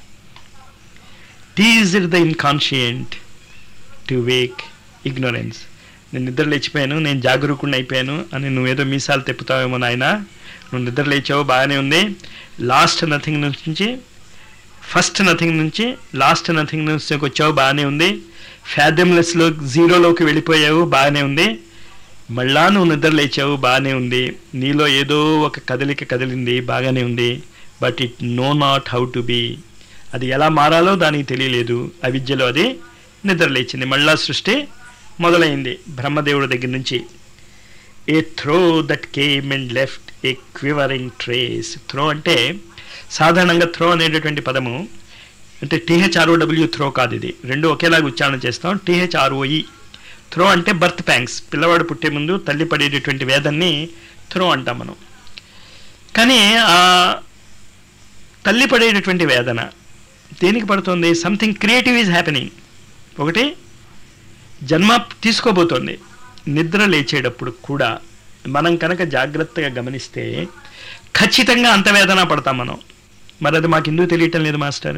Speaker 1: teased the inconscient to wake ignorance నేను నిద్ర లేచిపోయాను నేను జాగరూకుండా అయిపోయాను అని నువ్వేదో మీసాలు తెప్పుతావేమో నాయన నువ్వు నిద్ర లేచావు బాగానే ఉంది లాస్ట్ నథింగ్ నుంచి ఫస్ట్ నథింగ్ నుంచి లాస్ట్ నథింగ్ నుంచి వచ్చావు బాగానే ఉంది ఫ్యాథమ్లెస్లో జీరోలోకి వెళ్ళిపోయావు బాగానే ఉంది మళ్ళా నువ్వు నిద్ర లేచావు బాగానే ఉంది నీలో ఏదో ఒక కదలిక కదిలింది బాగానే ఉంది but it know not how to be అది ఎలా మారాలో దానికి తెలియలేదు అవిద్యలో అది నిద్ర లేచింది మళ్ళా సృష్టి మొదలైంది బ్రహ్మదేవుడి దగ్గర నుంచి a throe that came and left a quivering trace throe అంటే సాధారణంగా థ్రో అనేటటువంటి పదము అంటే టీహెచ్ఆర్ఓడబ్ల్యూ థ్రో కాదు ఇది రెండు ఒకేలాగా ఉచ్చారణ చేస్తాం టీహెచ్ఆర్ఓఈ థ్రో అంటే బర్త్ ప్యాంక్స్ పిల్లవాడు పుట్టే ముందు తల్లి పడేటటువంటి వేదన్ని థ్రో అంటాం మనం కానీ ఆ తల్లి పడేటటువంటి వేదన దేనికి పడుతుంది సంథింగ్ క్రియేటివ్ ఈజ్ హ్యాపెనింగ్ ఒకటి జన్మ తీసుకోబోతోంది నిద్ర లేచేటప్పుడు కూడా మనం కనుక జాగ్రత్తగా గమనిస్తే ఖచ్చితంగా అంత వేదన పడతాం మనం మరి అది మాకు ఎందుకు తెలియటం లేదు మాస్టర్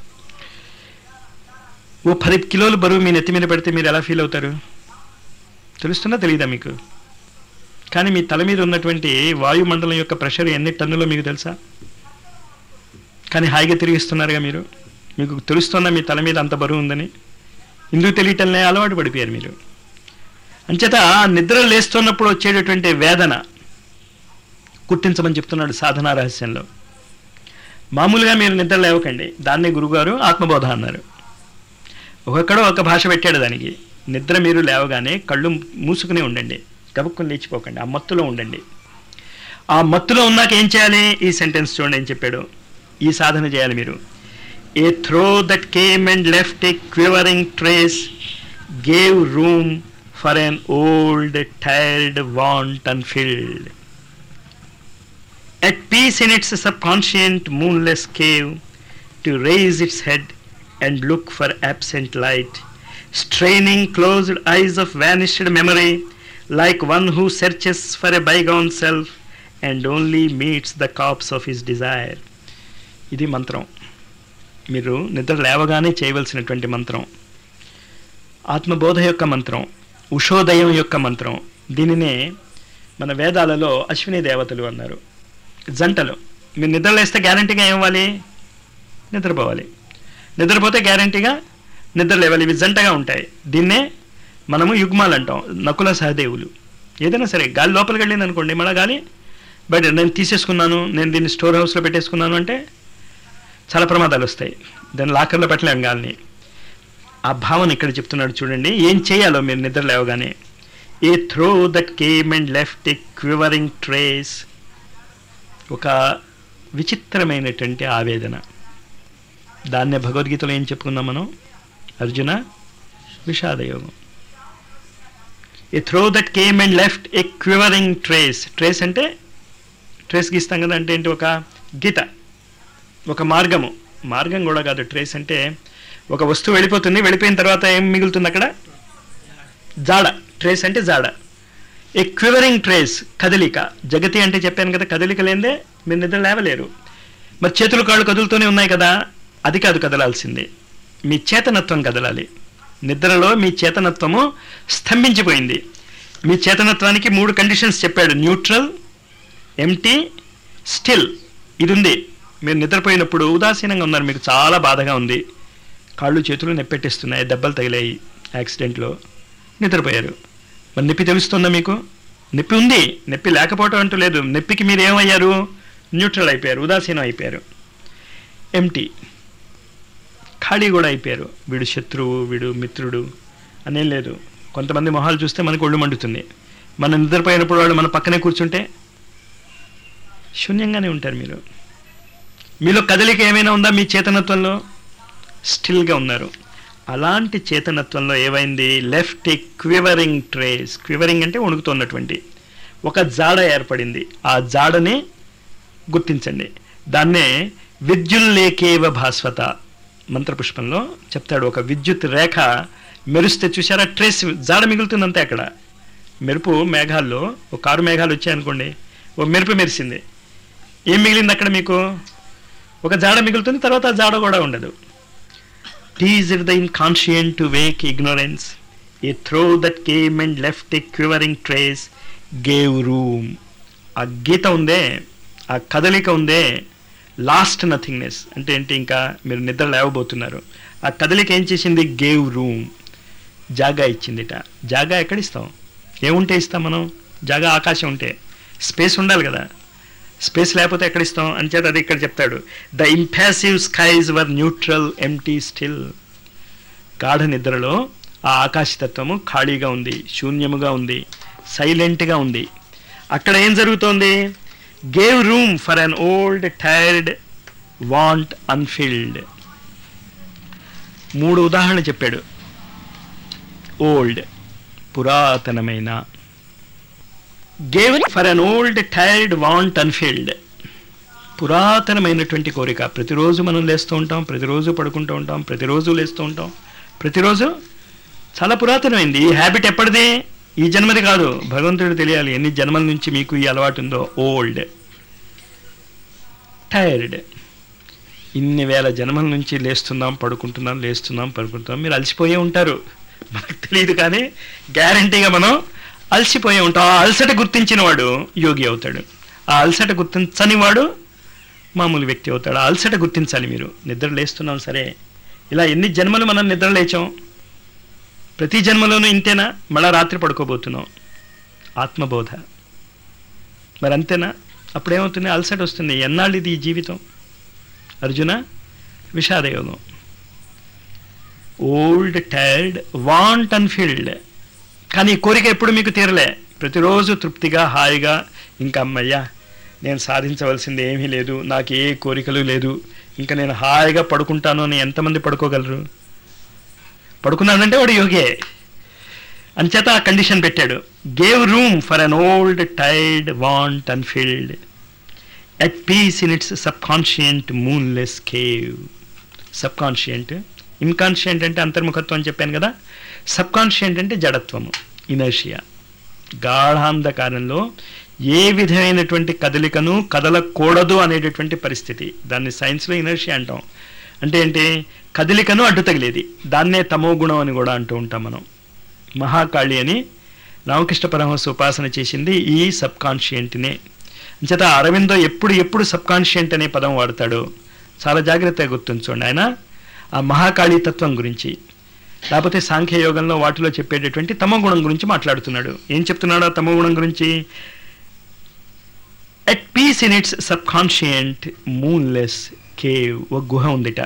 Speaker 1: ఓ పది కిలోలు బరువు మీ నెత్తి మీద పెడితే మీరు ఎలా ఫీల్ అవుతారు తెలుస్తుందా తెలియదా మీకు కానీ మీ తల మీద ఉన్నటువంటి వాయుమండలం యొక్క ప్రెషర్ ఎన్ని టన్నులో మీకు తెలుసా కానీ హాయిగా తిరిగిస్తున్నారుగా మీరు మీకు తెలుస్తుందా మీ తల మీద అంత బరువు ఉందని ఎందుకు తెలియటంలే అలవాటు పడిపోయారు మీరు అంచేత నిద్ర లేస్తున్నప్పుడు వచ్చేటటువంటి వేదన గుర్తించమని చెప్తున్నాడు సాధనా రహస్యంలో మామూలుగా మీరు నిద్ర లేవకండి దాన్నే గురుగారు ఆత్మబోధ అన్నారు ఒక్కొక్కడో ఒక భాష పెట్టాడు దానికి నిద్ర మీరు లేవగానే కళ్ళు మూసుకుని ఉండండి గబుక్కుని లేచిపోకండి ఆ మత్తులో ఉండండి ఆ మత్తులో ఉన్నాక ఏం చేయాలి ఈ సెంటెన్స్ చూడండి ఏం చెప్పాడు ఈ సాధన చేయాలి మీరు a throe that came and left a quivering trace gave room for an old tired want unfilled at peace in its subconscient moonless cave, to raise its head and look for absent light, straining closed eyes of vanished memory, like one who searches for a bygone self and only meets the corpse of his desire. ఇది మంత్రం మీరు నిద్ర లేవగానే చేయవలసినటువంటి మంత్రం ఆత్మబోధ యొక్క మంత్రం ఉషోదయం యొక్క మంత్రం దీనినే మన వేదాలలో అశ్విని దేవతలు అన్నారు జంటలు మీరు నిద్రలేస్తే గ్యారంటీగా ఏమవ్వాలి నిద్రపోవాలి నిద్రపోతే గ్యారంటీగా నిద్ర లేవాలి ఇవి జంటగా ఉంటాయి దీన్నే మనము యుగ్మాలు అంటాం నకుల సహదేవులు ఏదైనా సరే గాలి లోపలికి వెళ్ళింది అనుకోండి మళ్ళీ గాలి బయట నేను తీసేసుకున్నాను నేను దీన్ని స్టోర్ హౌస్లో పెట్టేసుకున్నాను అంటే చాలా ప్రమాదాలు వస్తాయి దాన్ని లాకర్లో పెట్టలేము గాలిని ఆ భావన ఇక్కడ చెప్తున్నాడు చూడండి ఏం చేయాలో మీరు నిద్ర లేవగానే a throe that came and left a quivering trace ఒక విచిత్రమైనటువంటి ఆవేదన దాన్నే భగవద్గీతలో ఏం చెప్పుకున్నాం మనం అర్జున విషాదయోగం a throe that came and left a quivering trace trace అంటే ట్రేస్ గీస్తాం కదా అంటే ఏంటి ఒక గీత ఒక మార్గము మార్గం కూడా కాదు ట్రేస్ అంటే ఒక వస్తువు వెళ్ళిపోతుంది వెళ్ళిపోయిన తర్వాత ఏం మిగులుతుంది అక్కడ జాడ ట్రేస్ అంటే జాడ ఏ క్వివరింగ్ ట్రేస్ కదలిక జగతి అంటే చెప్పాను కదా కదలిక లేదే మీరు నిద్ర లేవలేరు మరి చేతులు కాళ్ళు కదులుతూనే ఉన్నాయి కదా అది కాదు కదలాల్సింది మీ చేతనత్వం కదలాలి నిద్రలో మీ చేతనత్వము స్తంభించిపోయింది మీ చేతనత్వానికి మూడు కండిషన్స్ చెప్పాడు న్యూట్రల్ ఎంటీ స్టిల్ ఇది ఉంది మీరు నిద్రపోయినప్పుడు ఉదాసీనంగా ఉన్నారు మీకు చాలా బాధగా ఉంది కాళ్ళు చేతులు నెప్పెట్టేస్తున్నాయి దెబ్బలు తగిలాయి యాక్సిడెంట్లో నిద్రపోయారు మరి నొప్పి తెలుస్తుందా మీకు నొప్పి ఉంది నొప్పి లేకపోవటం అంటూ లేదు నొప్పికి మీరు ఏమయ్యారు న్యూట్రల్ అయిపోయారు ఉదాసీనం అయిపోయారు ఎంటీ ఖాళీ కూడా అయిపోయారు వీడు శత్రువు వీడు మిత్రుడు అనేం లేదు కొంతమంది మొహాలు చూస్తే మనకు ఒళ్ళు మండుతుంది మనం నిద్రపోయినప్పుడు వాళ్ళు మన పక్కనే కూర్చుంటే శూన్యంగానే ఉంటారు మీరు మీలో కదలిక ఏమైనా ఉందా మీ చేతనత్వంలో స్టిల్గా ఉన్నారు అలాంటి చేతనత్వంలో ఏమైంది లెఫ్ట్ క్వివరింగ్ ట్రేస్ క్వివరింగ్ అంటే వణుకుతున్నటువంటి ఒక జాడ ఏర్పడింది ఆ జాడని గుర్తించండి దాన్నే విద్యుల్లేకేవ భాస్వత మంత్రపుష్పంలో చెప్తాడు ఒక విద్యుత్ రేఖ మెరుస్తే చూసారా ట్రేస్ జాడ మిగులుతుందంతే అక్కడ మెరుపు మేఘాల్లో ఒక కారు మేఘాలు వచ్చాయనుకోండి ఓ మెరుపు మెరిసింది ఏం మిగిలింది అక్కడ మీకు ఒక జాడ మిగులుతుంది తర్వాత ఆ జాడ కూడా ఉండదు teased the inconscient to wake ignorance. A throw that came and left a quivering trace gave room. ఆ గీత ఉందే ఆ కదలిక ఉందే లాస్ట్ నథింగ్నెస్ అంటే ఏంటి ఇంకా మీరు నిద్ర లేవబోతున్నారు ఆ కదలిక ఏం చేసింది గేవ్ రూమ్ జాగా ఇచ్చిందిట జాగా ఎక్కడ ఇస్తాం ఏముంటే ఇస్తాం మనం జాగా ఆకాశం ఉంటే స్పేస్ ఉండాలి కదా స్పేస్ లేకపోతే ఎక్కడ ఇస్తాం అంచేత అది ఇక్కడ చెప్తాడు the impassive skies were neutral empty still గాఢ నిద్రలో ఆ ఆకాశతత్వము ఖాళీగా ఉంది శూన్యముగా ఉంది సైలెంట్గా ఉంది అక్కడ ఏం జరుగుతోంది gave room for an old tired want unfilled మూడు ఉదాహరణ చెప్పాడు ఓల్డ్ పురాతనమైన gave for an old tired want unfilled పురాతనమైనటువంటి కోరిక ప్రతిరోజు మనం లేస్తూ ఉంటాం ప్రతిరోజు పడుకుంటూ ఉంటాం ప్రతిరోజు లేస్తూ ఉంటాం ప్రతిరోజు చాలా పురాతనమైంది ఈ హ్యాబిట్ ఎప్పటిది ఈ జన్మది కాదు భగవంతుడు తెలియాలి ఎన్ని జన్మల నుంచి మీకు ఈ అలవాటు ఉందో ఓల్డ్ టైర్డ్ ఇన్ని వేల జన్మల నుంచి లేస్తున్నాం పడుకుంటున్నాం లేస్తున్నాం పడుకుంటున్నాం మీరు అలసిపోయే ఉంటారు మనకు తెలియదు కానీ గ్యారంటీగా మనం అలసిపోయే ఉంటాం ఆ అలసట గుర్తించిన వాడు యోగి అవుతాడు ఆ అలసట గుర్తించని వాడు మామూలు వ్యక్తి అవుతాడు ఆ అలసట గుర్తించాలి మీరు నిద్ర లేస్తున్నాం సరే ఇలా ఎన్ని జన్మలు మనం నిద్ర లేచాం ప్రతి జన్మలోనూ ఇంతేనా మళ్ళా రాత్రి పడుకోబోతున్నాం ఆత్మబోధ మరి అంతేనా అప్పుడేమవుతుంది అలసట వస్తుంది ఎన్నాళ్ళు ఇది ఈ జీవితం అర్జున విషాదయోగం ఓల్డ్ టైర్డ్ వాంట్ అన్ఫిల్డ్ కానీ ఈ కోరిక ఎప్పుడు మీకు తీరలే ప్రతిరోజు తృప్తిగా హాయిగా ఇంకా అమ్మయ్యా నేను సాధించవలసింది ఏమీ లేదు నాకు ఏ కోరికలు లేదు ఇంకా నేను హాయిగా పడుకుంటాను అని ఎంతమంది పడుకోగలరు పడుకున్నానంటే వాడు యోగే అంచేత ఆ కండిషన్ పెట్టాడు gave room for an old tired want unfilled at peace in its sub conscient moonless cave sub conscient inconscient అంటే అంతర్ముఖత్వం అని చెప్పాను కదా సబ్ కాన్షియంట్ అంటే జడత్వము ఇనర్షియా గాఢాంధకారంలో ఏ విధమైనటువంటి కదలికను కదలకూడదు అనేటటువంటి పరిస్థితి దాన్ని సైన్స్లో ఇనర్షియా అంటాం అంటే ఏంటి కదలికను అడ్డు తగిలేది దాన్నే తమో గుణం అని కూడా అంటూ ఉంటాం మనం మహాకాళి అని రామకృష్ణ పరమహంస ఉపాసన చేసింది ఈ సబ్ కాన్షియంట్నే అంచేత అరవిందో ఎప్పుడు ఎప్పుడు సబ్ కాన్షియంట్ అనే పదం వాడతాడు చాలా జాగ్రత్తగా గుర్తుంచుకోండి ఆయన ఆ మహాకాళీ తత్వం గురించి లేకపోతే సాంఖ్యయోగంలో వాటిలో చెప్పేటటువంటి తమో గుణం గురించి మాట్లాడుతున్నాడు ఏం చెప్తున్నాడు ఆ తమో గుణం గురించి at peace in its sub conscient moonless cave ఒక గుహ ఉందిట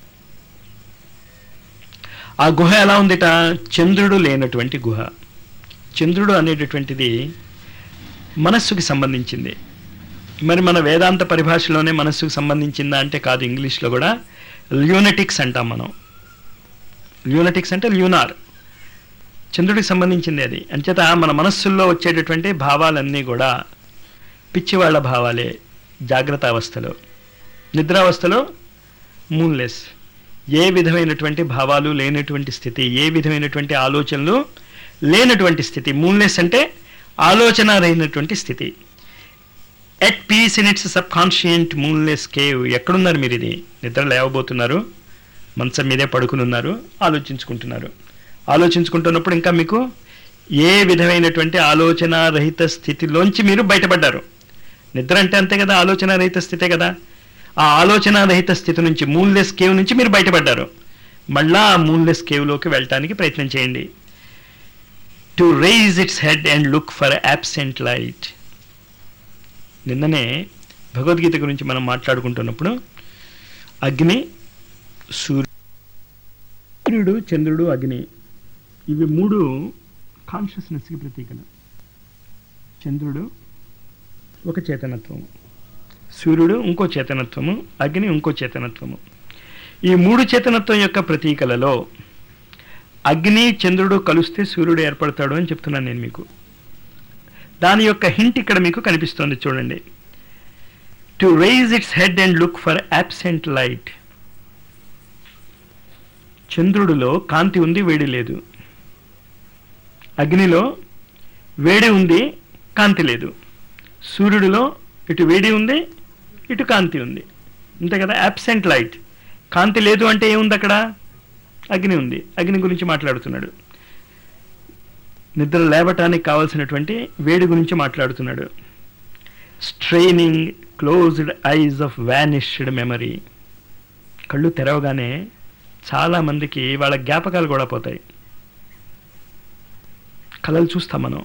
Speaker 1: ఆ గుహ ఎలా ఉందిట చంద్రుడు లేనటువంటి గుహ చంద్రుడు అనేటటువంటిది మనస్సుకి సంబంధించింది మరి మన వేదాంత పరిభాషలోనే మనస్సుకు సంబంధించిందా అంటే కాదు ఇంగ్లీష్లో కూడా ల్యూనటిక్స్ అంటాం మనం ల్యూనటిక్స్ అంటే ల్యూనార్ చంద్రుడికి సంబంధించింది అది అంచేత మన మనస్సుల్లో వచ్చేటటువంటి భావాలన్నీ కూడా పిచ్చివాళ్ల భావాలే జాగ్రత్త అవస్థలో నిద్రావస్థలో మూన్లెస్ ఏ విధమైనటువంటి భావాలు లేనటువంటి స్థితి ఏ విధమైనటువంటి ఆలోచనలు లేనటువంటి స్థితి మూన్లెస్ అంటే ఆలోచన లేనటువంటి స్థితి at peace in its sub conscient moonless cave ఎక్కడున్నారు మీరు ఇది నిద్ర లేవబోతున్నారు మంచం మీదే పడుకుని ఉన్నారు ఆలోచించుకుంటున్నారు ఆలోచించుకుంటున్నప్పుడు ఇంకా మీకు ఏ విధమైనటువంటి ఆలోచన రహిత స్థితిలోంచి మీరు బయటపడ్డారు నిద్ర అంటే అంతే కదా ఆలోచన రహిత స్థితే కదా ఆ ఆలోచన రహిత స్థితి నుంచి మూన్లెస్ కేవ్ నుంచి మీరు బయటపడ్డారు మళ్ళా ఆ మూన్లెస్ కేవ్లోకి వెళ్ళటానికి ప్రయత్నం చేయండి to raise its head and look for absent light నిన్ననే భగవద్గీత గురించి మనం మాట్లాడుకుంటున్నప్పుడు అగ్ని సూర్యుడు చంద్రుడు అగ్ని ఇవి మూడు కాన్షియస్నెస్కి ప్రతీకలు చంద్రుడు ఒక చేతనత్వము సూర్యుడు ఇంకో చేతనత్వము అగ్ని ఇంకో చేతనత్వము ఈ మూడు చేతనత్వం యొక్క ప్రతీకలలో అగ్ని చంద్రుడు కలిస్తే సూర్యుడు ఏర్పడతాడు అని చెప్తున్నాను నేను మీకు దాని యొక్క హింట్ ఇక్కడ మీకు కనిపిస్తుంది చూడండి to raise its head and look for absent light చంద్రుడిలో కాంతి ఉంది వేడి లేదు అగ్నిలో వేడి ఉంది కాంతి లేదు సూర్యుడిలో ఇటు వేడి ఉంది ఇటు కాంతి ఉంది అంతే కదా యాబ్సెంట్ లైట్ కాంతి లేదు అంటే ఏముంది అక్కడ అగ్ని ఉంది అగ్ని గురించి మాట్లాడుతున్నాడు నిద్ర లేవటానికి కావలసినటువంటి వేడి గురించి మాట్లాడుతున్నాడు straining closed eyes of vanished memory కళ్ళు తెరవగానే చాలా మందికి వాళ్ళ జ్ఞాపకాలు కూడా పోతాయి కళలు చూస్తాం మనం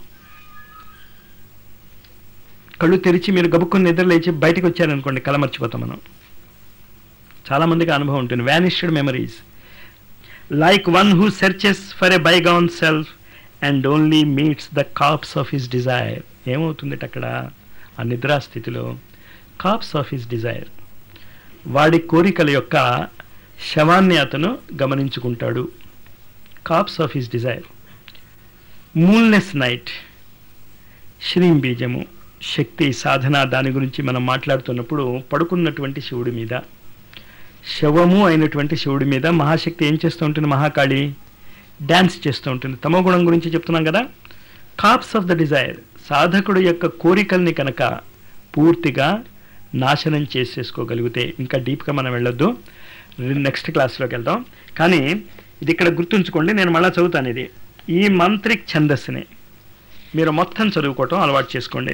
Speaker 1: కళ్ళు తెరిచి మీరు గబుక్కుని నిద్ర లేచి బయటకు వచ్చారనుకోండి కళ మర్చిపోతాం మనం చాలా మందికి అనుభవం ఉంటుంది vanished memories like one who searches for a bygone self and only meets the corpse of his desire ఏమవుతుంది అక్కడ ఆ నిద్రా స్థితిలో కాప్స్ ఆఫ్ హిస్ డిజైర్ వాడి కోరికల యొక్క శవాన్ని అతను గమనించుకుంటాడు corpse of his desire moonless night శ్రీం బీజము శక్తి సాధన దాని గురించి మనం మాట్లాడుతున్నప్పుడు పడుకున్నటువంటి శివుడి మీద శవము అయినటువంటి శివుడి మీద మహాశక్తి ఏం చేస్తూ ఉంటుంది మహాకాళి డ్యాన్స్ చేస్తూ ఉంటుంది తమో గుణం గురించి చెప్తున్నాం కదా కాప్స్ ఆఫ్ ద డిజైర్ సాధకుడు యొక్క కోరికల్ని కనుక పూర్తిగా నాశనం చేసేసుకోగలిగితే ఇంకా డీప్గా మనం వెళ్ళొద్దు నెక్స్ట్ క్లాస్లోకి వెళ్దాం కానీ ఇది ఇక్కడ గుర్తుంచుకోండి నేను మళ్ళీ చదువుతాను ఇది ఈ మంత్రిక్ ఛందస్సుని మీరు మొత్తం చదువుకోవటం అలవాటు చేసుకోండి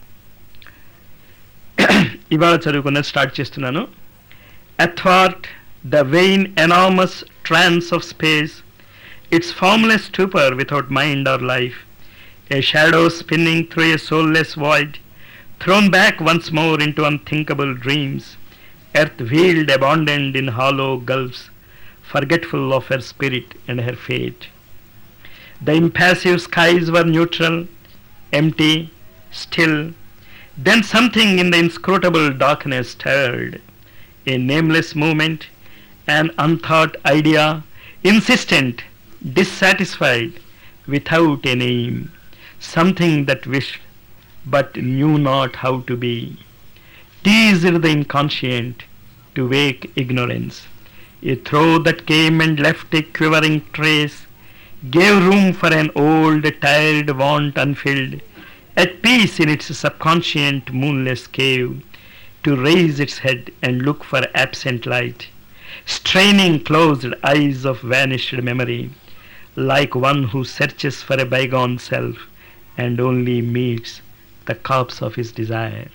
Speaker 1: ఇవాళ చదువుకున్నది స్టార్ట్ చేస్తున్నాను athwart the vain enormous trance of space, its formless stupor without mind or life, a shadow spinning through a soulless void, thrown back once more into unthinkable dreams, earth wheeled abandoned in hollow gulfs, forgetful of her spirit and her fate. The impassive skies were neutral, empty, still. Then something in the inscrutable darkness stirred a nameless movement, an unthought idea, insistent, dissatisfied, without a name, something that wished but knew not how to be, teased the inconscient to wake ignorance. A throw that came and left a quivering trace, gave room for an old, tired want unfilled, at peace in its subconscient moonless cave, to raise its head and look for absent light, straining closed eyes of vanished memory, like one who searches for a bygone self and only meets the corpse of his desire.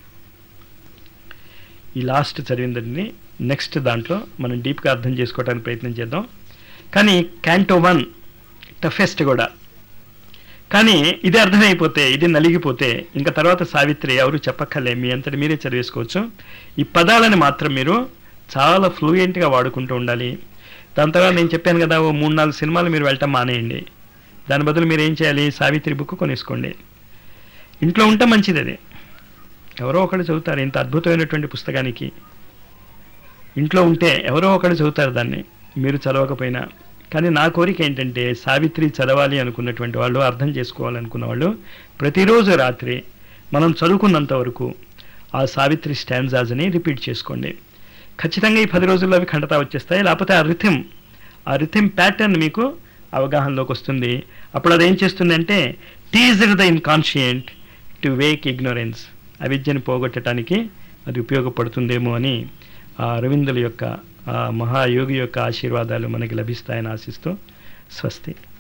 Speaker 1: ఈ last చదివిందని next దాంట్లో మనం డీప్గా అర్థం చేసుకోవడానికి ప్రయత్నం చేద్దాం కానీ క్యాంటో వన్ టఫెస్ట్ కూడా కానీ ఇది అర్థమైపోతే ఇది నలిగిపోతే ఇంకా తర్వాత సావిత్రి ఎవరు చెప్పక్కర్లే మీ అంతటి మీరే చదివేసుకోవచ్చు ఈ పదాలని మాత్రం మీరు చాలా ఫ్లూయెంట్గా వాడుకుంటూ ఉండాలి దాని తర్వాత నేను చెప్పాను కదా ఓ మూడు నాలుగు సినిమాలు మీరు వెళ్ళటం మానేయండి దాని బదులు మీరు ఏం చేయాలి సావిత్రి బుక్ కొనేసుకోండి ఇంట్లో ఉంటే మంచిది అది ఎవరో ఒకళ్ళు చదువుతారు ఇంత అద్భుతమైనటువంటి పుస్తకానికి ఇంట్లో ఉంటే ఎవరో ఒకళ్ళు చదువుతారు దాన్ని మీరు చదవకపోయినా కానీ నా కోరిక ఏంటంటే సావిత్రి చదవాలి అనుకున్నటువంటి వాళ్ళు అర్థం చేసుకోవాలనుకున్న వాళ్ళు ప్రతిరోజు రాత్రి మనం చదువుకున్నంత వరకు ఆ సావిత్రి స్టాండ్జాజ్ని రిపీట్ చేసుకోండి ఖచ్చితంగా ఈ పది రోజుల్లో అవి ఖండతా వచ్చేస్తాయి లేకపోతే ఆ రిథిమ్ ఆ రిథిమ్ ప్యాటర్న్ మీకు అవగాహనలోకి వస్తుంది అప్పుడు అది ఏం చేస్తుందంటే teased the inconscient to wake ignorance అవిద్యను పోగొట్టడానికి అది ఉపయోగపడుతుందేమో అని ఆ అరవిందుల యొక్క ఆ మహాయోగి యొక్క ఆశీర్వాదాలు మనకి లభిస్తాయని ఆశిస్తూ స్వస్తి